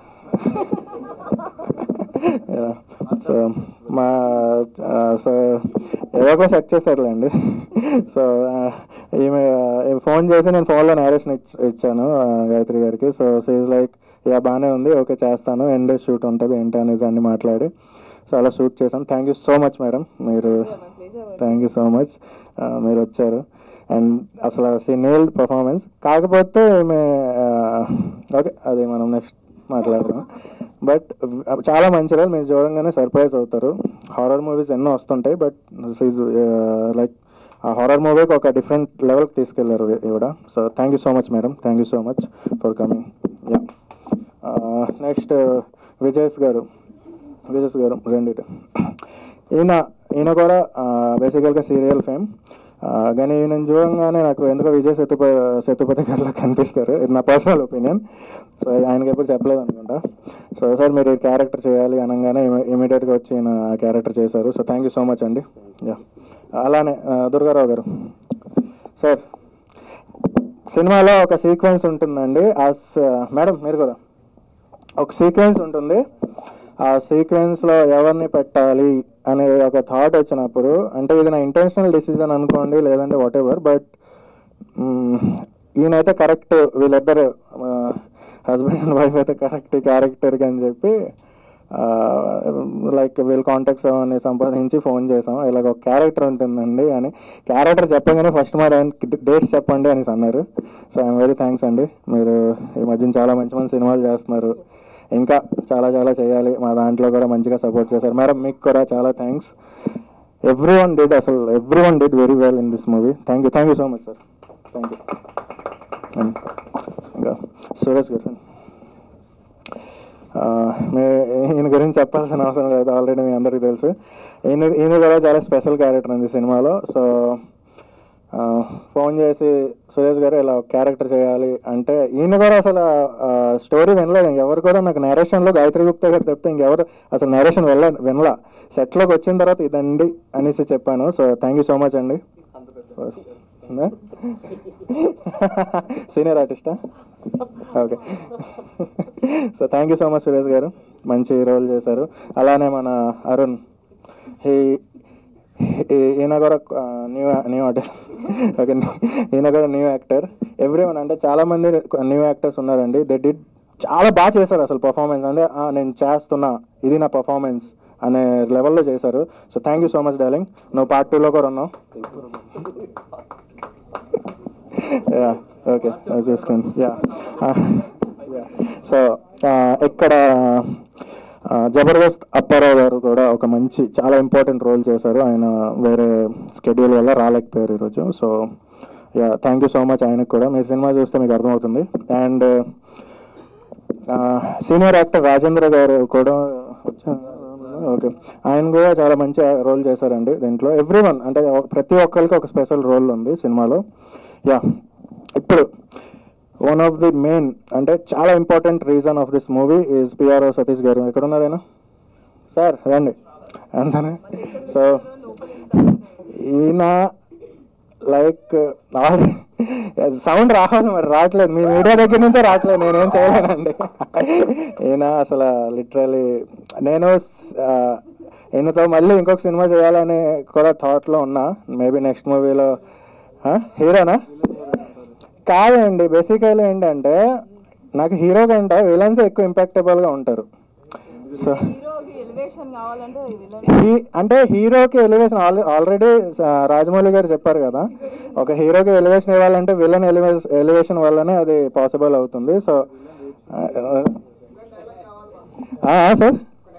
సో మా సో ఎవరికో సెట్ చేశారులేండి సో ఈమె ఫోన్ చేసి నేను ఫోన్లో నేరేషన్ ఇచ్చాను ఆ, గాయత్రి గారికి సో సీజ్ లైక్ యా బాగానే ఉంది ఓకే చేస్తాను ఎండ్ షూట్ ఉంటుంది ఏంటి అనేది అన్ని మాట్లాడి సో అలా షూట్ చేశాను thank you so much madam మీరు థ్యాంక్ యూ సో మచ్ మీరు వచ్చారు అండ్ అసలు సీ నేల్డ్ పర్ఫార్మెన్స్ కాకపోతే ఈమె ఓకే అది మనం నెక్స్ట్ మాట్లాడదాం బట్ చాలా మంచి రోజు మీరు చూడంగానే సర్ప్రైజ్ అవుతారు హారర్ మూవీస్ ఎన్నో వస్తుంటాయి బట్ సీజ్ లైక్ ఆ హారర్ మూవీకి ఒక డిఫరెంట్ లెవెల్కి తీసుకెళ్లారు ఇవిడ so thank you so much madam thank you so much for coming yeah next విజయస్ గారు విజయస్ గారు రండి ఇటు. ఈయన ఈయన కూడా బేసికల్గా సీరియల్ ఫేమ్ కానీ ఈయన చూడంగానే నాకు ఎందుకో విజయ్ సేతుప సేతుపతి గారిలో కనిపిస్తారు ఇది నా పర్సనల్ ఒపీనియన్ సో ఆయనకి ఎప్పుడు చెప్పలేదు అనుకుంటా సో సార్ మీరు ఈ క్యారెక్టర్ చేయాలి అనగానే ఇమీడియట్గా వచ్చి ఈయన ఆ క్యారెక్టర్ చేశారు so thank you so much అండి యా అలానే ఆ, దుర్గారావు గారు సార్ సినిమాలో ఒక సీక్వెన్స్ ఉంటుందండి ఆ స- మేడం మీరు కూడా ఒక సీక్వెన్స్ ఉంటుంది ఆ సీక్వెన్స్ లో ఎవరిని పెట్టాలి అనే ఒక థాట్ వచ్చినప్పుడు అంటే ఇది నా ఇంటెన్షనల్ డిసిజన్ అనుకోండి లేదంటే వాట్ ఎవర్ బట్ ఈయనైతే కరెక్ట్ వీళ్ళిద్దరు హస్బెండ్ అండ్ వైఫ్ అయితే కరెక్ట్ క్యారెక్టర్కి అని చెప్పి లైక్ వీళ్ళ కాంటాక్ట్స్ అవన్నీ సంపాదించి ఫోన్ చేసాం ఇలాగ ఒక క్యారెక్టర్ ఉంటుందండి అని క్యారెక్టర్ చెప్పగానే ఫస్ట్ మరి డేట్స్ చెప్పండి అనేసి అన్నారు సో ఐఎమ్ వెరీ థ్యాంక్స్ అండి మీరు ఈ మధ్యన చాలా మంచి మంచి సినిమాలు చేస్తున్నారు ఇంకా చాలా చాలా చేయాలి మా దాంట్లో కూడా మంచిగా సపోర్ట్ చేశారు మేడం మీకు కూడా చాలా థ్యాంక్స్ ఎవ్రీ వన్ డిడ్ అసలు every one did very well in this movie thank you thank you so much sir thank you ఇంకా సురేష్ గారు ఆ, మీ ఈయన గురించి చెప్పాల్సిన అవసరం లేదు ఆల్రెడీ మీ అందరికీ తెలుసు ఈయన ఈయన కూడా చాలా స్పెషల్ క్యారెక్టర్ ఉంది సినిమాలో సో ఆ, ఫోన్ చేసి సురేష్ గారు ఇలా క్యారెక్టర్ చేయాలి అంటే ఈయన కూడా అసలు స్టోరీ వినలేదు ఇంకెవరు కూడా నాకు నేరేషన్లో గాయత్రి గుప్తా గారు చెప్తే ఇంకెవరు అసలు నేరేషన్ వెళ్ళ వినలా సెట్లోకి వచ్చిన తర్వాత ఇదండి అనేసి చెప్పాను so thank you so much అండి సీనియర్ ఆర్టిస్టా okay so thank you so much Suresh garu మంచి రోల్ చేశారు అలానే మన అరుణ్ హీ ఈ- ఈయన కూడా న్యూ న్యూ ఆర్టిస్ట్ ఓకే ఈయన కూడా న్యూ యాక్టర్ ఎవ్రీ వన్ అంటే చాలా మంది న్యూ యాక్టర్స్ ఉన్నారండి దే డిడ్ చాలా బాగా చేశారు అసలు పర్ఫార్మెన్స్ అంటే "ఆ, నేను చేస్తున్నా ఇది నా పర్ఫార్మెన్స్ అనే లెవెల్లో చేశారు so thank you so much darling నువ్వు పార్ట్ టూలో కూడా ఉన్నావు యా ఓకే చూసుకోండి యా సో ఇక్కడ ఆ, జబర్దస్త్ అప్పారావు గారు కూడా ఒక మంచి చాలా ఇంపార్టెంట్ రోల్ చేశారు ఆయన వేరే స్కెడ్యూల్ వల్ల రాలేకపోయారు ఈరోజు so yeah thank you so much ఆయనకు కూడా మీరు సినిమా చూస్తే మీకు అర్థమవుతుంది అండ్ సీనియర్ యాక్టర్ రాజేంద్ర గారు కూడా ఓకే ఆయన కూడా చాలా మంచి రోల్ చేశారండి దీంట్లో ఎవ్రీ వన్ అంటే ప్రతి ఒక్కరికి ఒక స్పెషల్ రోల్ ఉంది సినిమాలో యా ఇప్పుడు వన్ ఆఫ్ ది మెయిన్ అంటే చాలా important reason of this movie is PRO Satish garu ఎక్కడ ఉన్నారైనా సార్ రండి అంతనే సో ఈయన లైక్ సౌండ్ రావాలి మరి రావట్లేదు మీ మీడియా దగ్గర నుంచే రావట్లేదు నేనేం చేయలేనండి ఈయన అసలు లిటరలీ నేను ఆ, ఈయనతో మళ్ళీ ఇంకొక సినిమా చేయాలని కూడా థాట్లో ఉన్నా మేబీ నెక్స్ట్ మూవీలో హీరోనా కాదండి బేసికలీ ఏంటంటే నాకు హీరో కంటే విలన్స్ ఎక్కువ ఇంపాక్టబుల్గా ఉంటారు సో హీ- అంటే హీరోకి ఎలివేషన్ ఆల్రెడీ రాజమౌళి గారు చెప్పారు కదా ఒక హీరోకి ఎలివేషన్ ఇవ్వాలంటే విలన్ ఎలివేషన్ వల్లనే అది పాసిబుల్ అవుతుంది సో సార్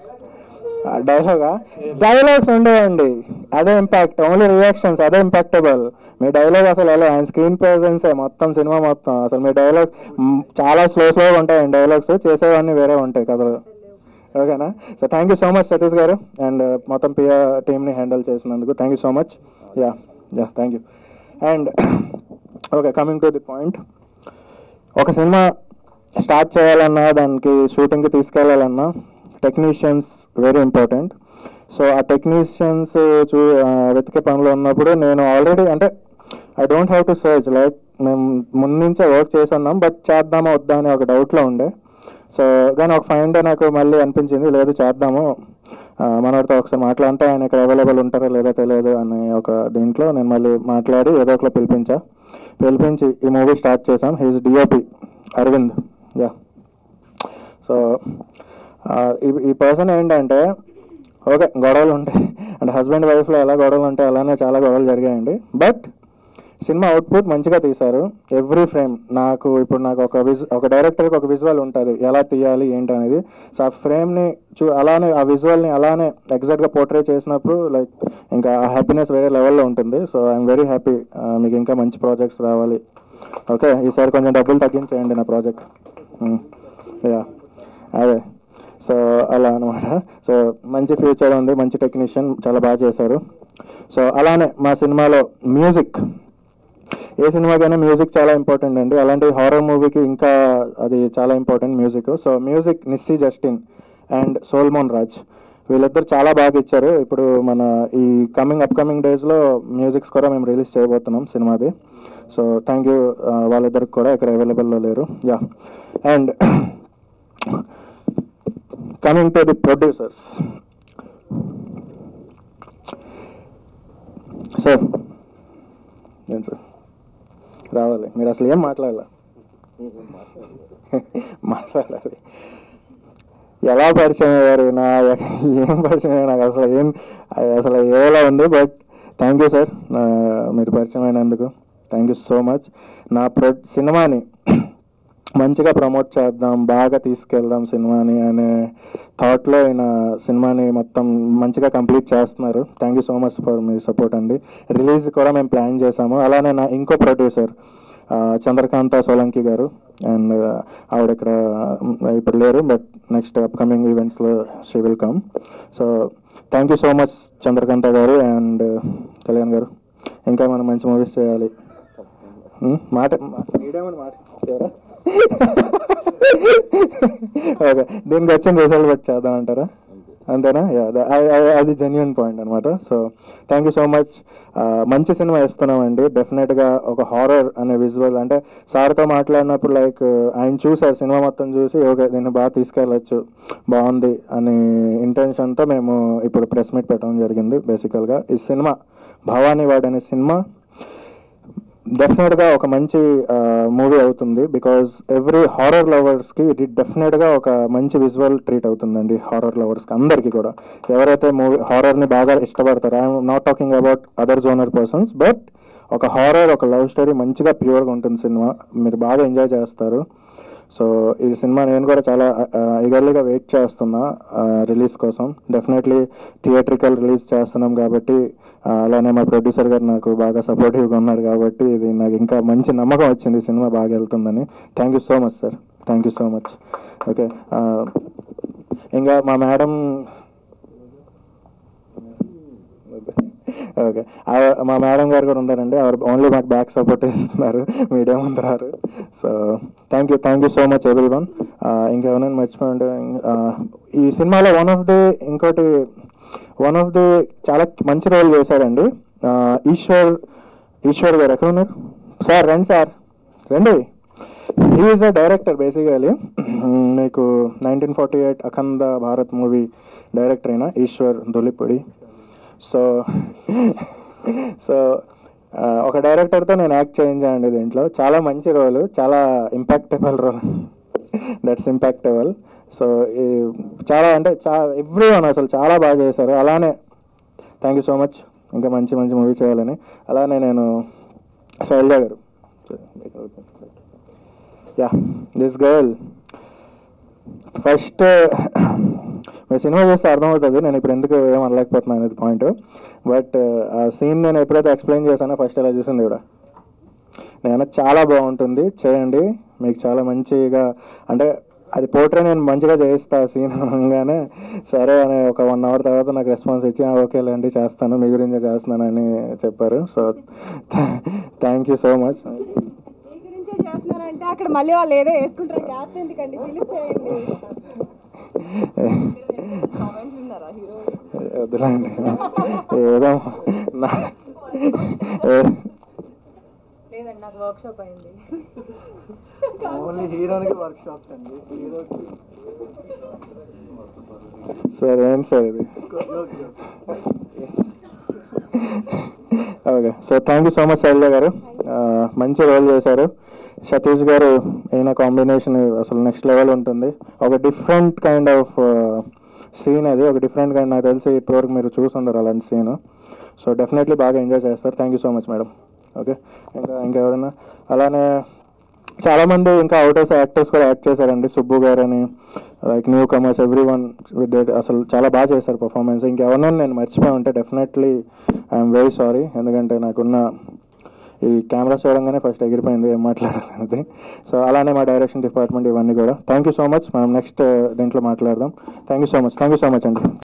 డైలాగా డైలాగ్స్ ఉండేవండి అదే ఇంపాక్ట్ ఓన్లీ రియాక్షన్స్ అదే ఇంపాక్టబుల్ మీ డైలాగ్ అసలు ఎలా ఆయన స్క్రీన్ ప్రెజెన్స్ మొత్తం సినిమా మొత్తం అసలు మీ డైలాగ్ చాలా స్లో స్లోగా ఉంటాయండి డైలాగ్స్ చేసేవన్నీ వేరే ఉంటాయి కథలు ఓకేనా so thank you so much Satish garu and మొత్తం పియా టీమ్ని హ్యాండిల్ చేసినందుకు thank you so much yeah yeah thank you and okay coming to the point ఒక సినిమా స్టార్ట్ చేయాలన్నా దానికి షూటింగ్కి తీసుకెళ్లాలన్నా టెక్నీషియన్స్ వెరీ ఇంపార్టెంట్ సో ఆ టెక్నీషియన్స్ చూ ఆ, వెతికే పనిలో ఉన్నప్పుడు నేను ఆల్రెడీ అంటే I don't have to search like మేము ముందు నుంచే వర్క్ చేసి ఉన్నాం బట్ చేద్దామా వద్దా అని ఒక డౌట్లో ఉండే సో కానీ ఒక ఫైవ్ డే నాకు మళ్ళీ అనిపించింది లేదు చేద్దాము ఆ, మనోడితో ఒకసారి మాట్లాడితే ఆయన ఇక్కడ అవైలబుల్ ఉంటారో లేదో తెలియదు అని ఒక దీంట్లో నేను మళ్ళీ మాట్లాడి ఏదో ఒకటి పిలిపించా పిలిపించి ఈ మూవీ స్టార్ట్ చేసాం he's DOP Aravind yeah so ఈ- ఈ పర్సన్ ఏంటంటే ఓకే గొడవలు ఉంటాయి అంటే హస్బెండ్ వైఫ్లో ఎలా గొడవలు ఉంటాయి అలానే చాలా గొడవలు జరిగాయండి బట్ సినిమా అవుట్పుట్ మంచిగా తీశారు ఎవ్రీ ఫ్రేమ్ నాకు ఇప్పుడు నాకు ఒక విజు ఒక డైరెక్టర్కి ఒక విజువల్ ఉంటుంది ఎలా తీయాలి ఏంటి అనేది సో ఆ ఫ్రేమ్ని చూ అలానే ఆ విజువల్ని అలానే ఎగ్జాక్ట్గా పోర్ట్రే చేసినప్పుడు లైక్ ఇంకా ఆ హ్యాపీనెస్ వేరే లెవెల్లో ఉంటుంది సో ఐఎమ్ వెరీ హ్యాపీ మీకు ఇంకా మంచి ప్రాజెక్ట్స్ రావాలి ఓకే ఈసారి కొంచెం డబ్బులు తగ్గించేయండి నా ప్రాజెక్ట్ యా అదే సో అలా అనమాట సో మంచి ఫ్యూచర్ ఉంది మంచి టెక్నీషియన్ చాలా బాగా చేశారు సో అలానే మా సినిమాలో మ్యూజిక్ ఏ సినిమాకైనా మ్యూజిక్ చాలా ఇంపార్టెంట్ అండి అలాంటి హారర్ మూవీకి ఇంకా అది చాలా important music so music Nissi Justin and Solomon Raj వీళ్ళిద్దరు చాలా బాగా ఇచ్చారు ఇప్పుడు మన ఈ కమింగ్ అప్కమింగ్ డేస్లో మ్యూజిక్స్ కూడా మేము రిలీజ్ చేయబోతున్నాం సినిమాది సో థ్యాంక్ యూ వాళ్ళిద్దరికి కూడా ఇక్కడ అవైలబుల్లో లేరు yeah and coming to the producers sir ఏం సార్ రావాలి మీరు అసలు ఏం మాట్లాడాల మాట్లాడాలి ఎలా పరిచయం అయ్యారు నా ఏం పరిచయం అయ్యారు నాకు అసలు ఏం అసలు ఏలా ఉంది బట్ థ్యాంక్ యూ సార్ మీరు పరిచయం అయినందుకు థ్యాంక్ యూ సో మచ్ నా ప్రొ సినిమాని మంచిగా ప్రమోట్ చేద్దాం బాగా తీసుకెళ్దాం సినిమాని అనే థాట్లో ఆయన సినిమాని మొత్తం మంచిగా కంప్లీట్ చేస్తున్నారు thank you so much for మీ సపోర్ట్ అండి రిలీజ్ కూడా మేము ప్లాన్ చేసాము అలానే నా ఇంకో ప్రొడ్యూసర్ చంద్రకాంత సోలంకి గారు అండ్ ఆవిడ ఇక్కడ మ్, ఇప్పుడు లేరు బట్ నెక్స్ట్ అప్కమింగ్ ఈవెంట్స్లో she will come so thank you so much Chandrakanta garu and Kalyan గారు ఇంకా మనం మంచి మూవీస్ చేయాలి మ్, మాట మీడియం మాట ఎవరా ఓకే దీనికి వచ్చిన రిజల్ట్ బట్టి చేద్దాం అంటారా అంతేనా యా అది జెన్యున్ పాయింట్ అనమాట so thank you so much మంచి సినిమా ఇస్తున్నామండి డెఫినెట్గా ఒక హారర్ అనే విజువల్ అంటే సార్తో మాట్లాడినప్పుడు లైక్ ఆయన చూసారు సినిమా మొత్తం చూసి ఓకే దీన్ని బాగా తీసుకెళ్ళచ్చు బాగుంది అనే ఇంటెన్షన్తో మేము ఇప్పుడు ప్రెస్ మీట్ పెట్టడం జరిగింది బేసికల్గా ఈ సినిమా భవానీ వాడ్ అనే సినిమా డెఫినెట్గా ఒక మంచి మూవీ అవుతుంది బికాజ్ ఎవ్రీ హారర్ లవర్స్కి ఇది డెఫినెట్గా ఒక మంచి విజువల్ ట్రీట్ అవుతుందండి హారర్ లవర్స్కి అందరికీ కూడా ఎవరైతే మూవీ హారర్ని బాగా ఇష్టపడతారో I'm not talking about other genre persons but ఒక హారర్ ఒక లవ్ స్టోరీ మంచిగా ప్యూర్గా ఉంటుంది సినిమా మీరు బాగా ఎంజాయ్ చేస్తారు సో ఈ సినిమా నేను కూడా చాలా ఇగర్లీగా వెయిట్ చేస్తున్నా రిలీజ్ కోసం డెఫినెట్లీ థియేట్రికల్ రిలీజ్ చేస్తున్నాం కాబట్టి ఆ, అలానే మా ప్రొడ్యూసర్ గారు నాకు బాగా సపోర్టివ్గా ఉన్నారు కాబట్టి ఇది నాకు ఇంకా మంచి నమ్మకం వచ్చింది ఈ సినిమా బాగా వెళ్తుందని thank you so much sir thank you so much okay ఇంకా మా మేడం ఓకే మా మేడం గారు కూడా ఉన్నారండి ఆవిడ ఓన్లీ మాకు బ్యాక్ సపోర్ట్ ఇస్తున్నారు మీడియా ముందు రారు so thank you thank you so much every one ఇంకెవరైనా మర్చిపోయింటే ఆ, ఈ సినిమాలో వన్ ఆఫ్ ది ఇంకోటి వన్ ఆఫ్ ది చాలా మంచి రోల్ చేశారండి ఆ, ఈశ్వర్ ఈశ్వర్ గారు ఎక్కడ ఉన్నారు సార్ రండి సార్ రండి ఈజ్ అ డైరెక్టర్ బేసికలీ మీకు nineteen forty eight Akhanda Bharat movie director అయిన ఈశ్వర్ దొలిపొడి సో సో ఆ, ఒక డైరెక్టర్తో నేను యాక్ట్ చేయించానండి దీంట్లో చాలా మంచి రోల్ చాలా impactable role that's impactable so ఈ చాలా అంటే చా ఎవ్రీ వన్ అసలు చాలా బాగా చేశారు అలానే థ్యాంక్ యూ సో మచ్ ఇంకా మంచి మంచి మూవీ చేయాలని అలానే నేను Shailaja garu yeah this girl first మీరు సినిమా చూస్తే అర్థమవుతుంది నేను ఇప్పుడు ఎందుకు ఏం అనలేకపోతున్నాను అనేది పాయింట్ బట్ ఆ సీన్ నేను ఎప్పుడైతే ఎక్స్ప్లెయిన్ చేశానో ఫస్ట్ అలా చూసింది కూడా నేను చాలా బాగుంటుంది చేయండి మీకు చాలా మంచిగా అంటే అది పోర్ట్రే నేను మంచిగా చేయిస్తా సీన్ అనగానే సరే అని ఒక వన్ అవర్ తర్వాత నాకు రెస్పాన్స్ ఇచ్చి "ఆ, ఓకేలేండి చేస్తాను మీ గురించే చేస్తున్నానని చెప్పారు so thank you so much చేస్తున్నారంటే అక్కడ మళ్ళీ వాళ్ళు ఏదో వేసుకుంటారు గ్యాస్ ఎందుకండి ఫిలిప్ చేయండి వద్దులేండి ఏదో నా లేదండి నాకు వర్క్ షాప్ అయింది ఓన్లీ హీరోనికి వర్క్ షాప్ అండి హీరోకి సరే ఏం సార్ ఇది okay so thank you so much Shailaja garu ఆ, మంచి రోల్ చేశారు సతీష్ గారు అయిన కాంబినేషన్ అసలు నెక్స్ట్ లెవెల్ ఉంటుంది ఒక డిఫరెంట్ కైండ్ ఆఫ్ సీన్ అది ఒక డిఫరెంట్ కైండ్ నాకు తెలిసి ఇప్పటివరకు మీరు చూసుండరు అలాంటి సీన్ సో డెఫినెట్లీ బాగా ఎంజాయ్ చేస్తారు thank you so much madam okay ఇంకా ఇంకా ఎవరైనా అలానే చాలా మంది ఇంకా అవుటర్స్ యాక్టర్స్ కూడా యాక్ట్ చేశారండి సుబ్బు గారు అని like newcomers every one with that అసలు చాలా బాగా చేశారు పర్ఫార్మెన్స్ ఇంకెవరినైనా నేను మర్చిపోయి ఉంటే డెఫినెట్లీ ఐఎమ్ వెరీ సారీ ఎందుకంటే నాకున్న ఈ కెమెరా చూడంగానే ఫస్ట్ ఎగిరిపోయింది ఏం మాట్లాడాలనేది సో అలానే మా డైరెక్షన్ డిపార్ట్మెంట్ ఇవన్నీ కూడా థ్యాంక్ యూ సో మచ్ మనం నెక్స్ట్ దీంట్లో మాట్లాడదాం thank you so much thank you so much అండి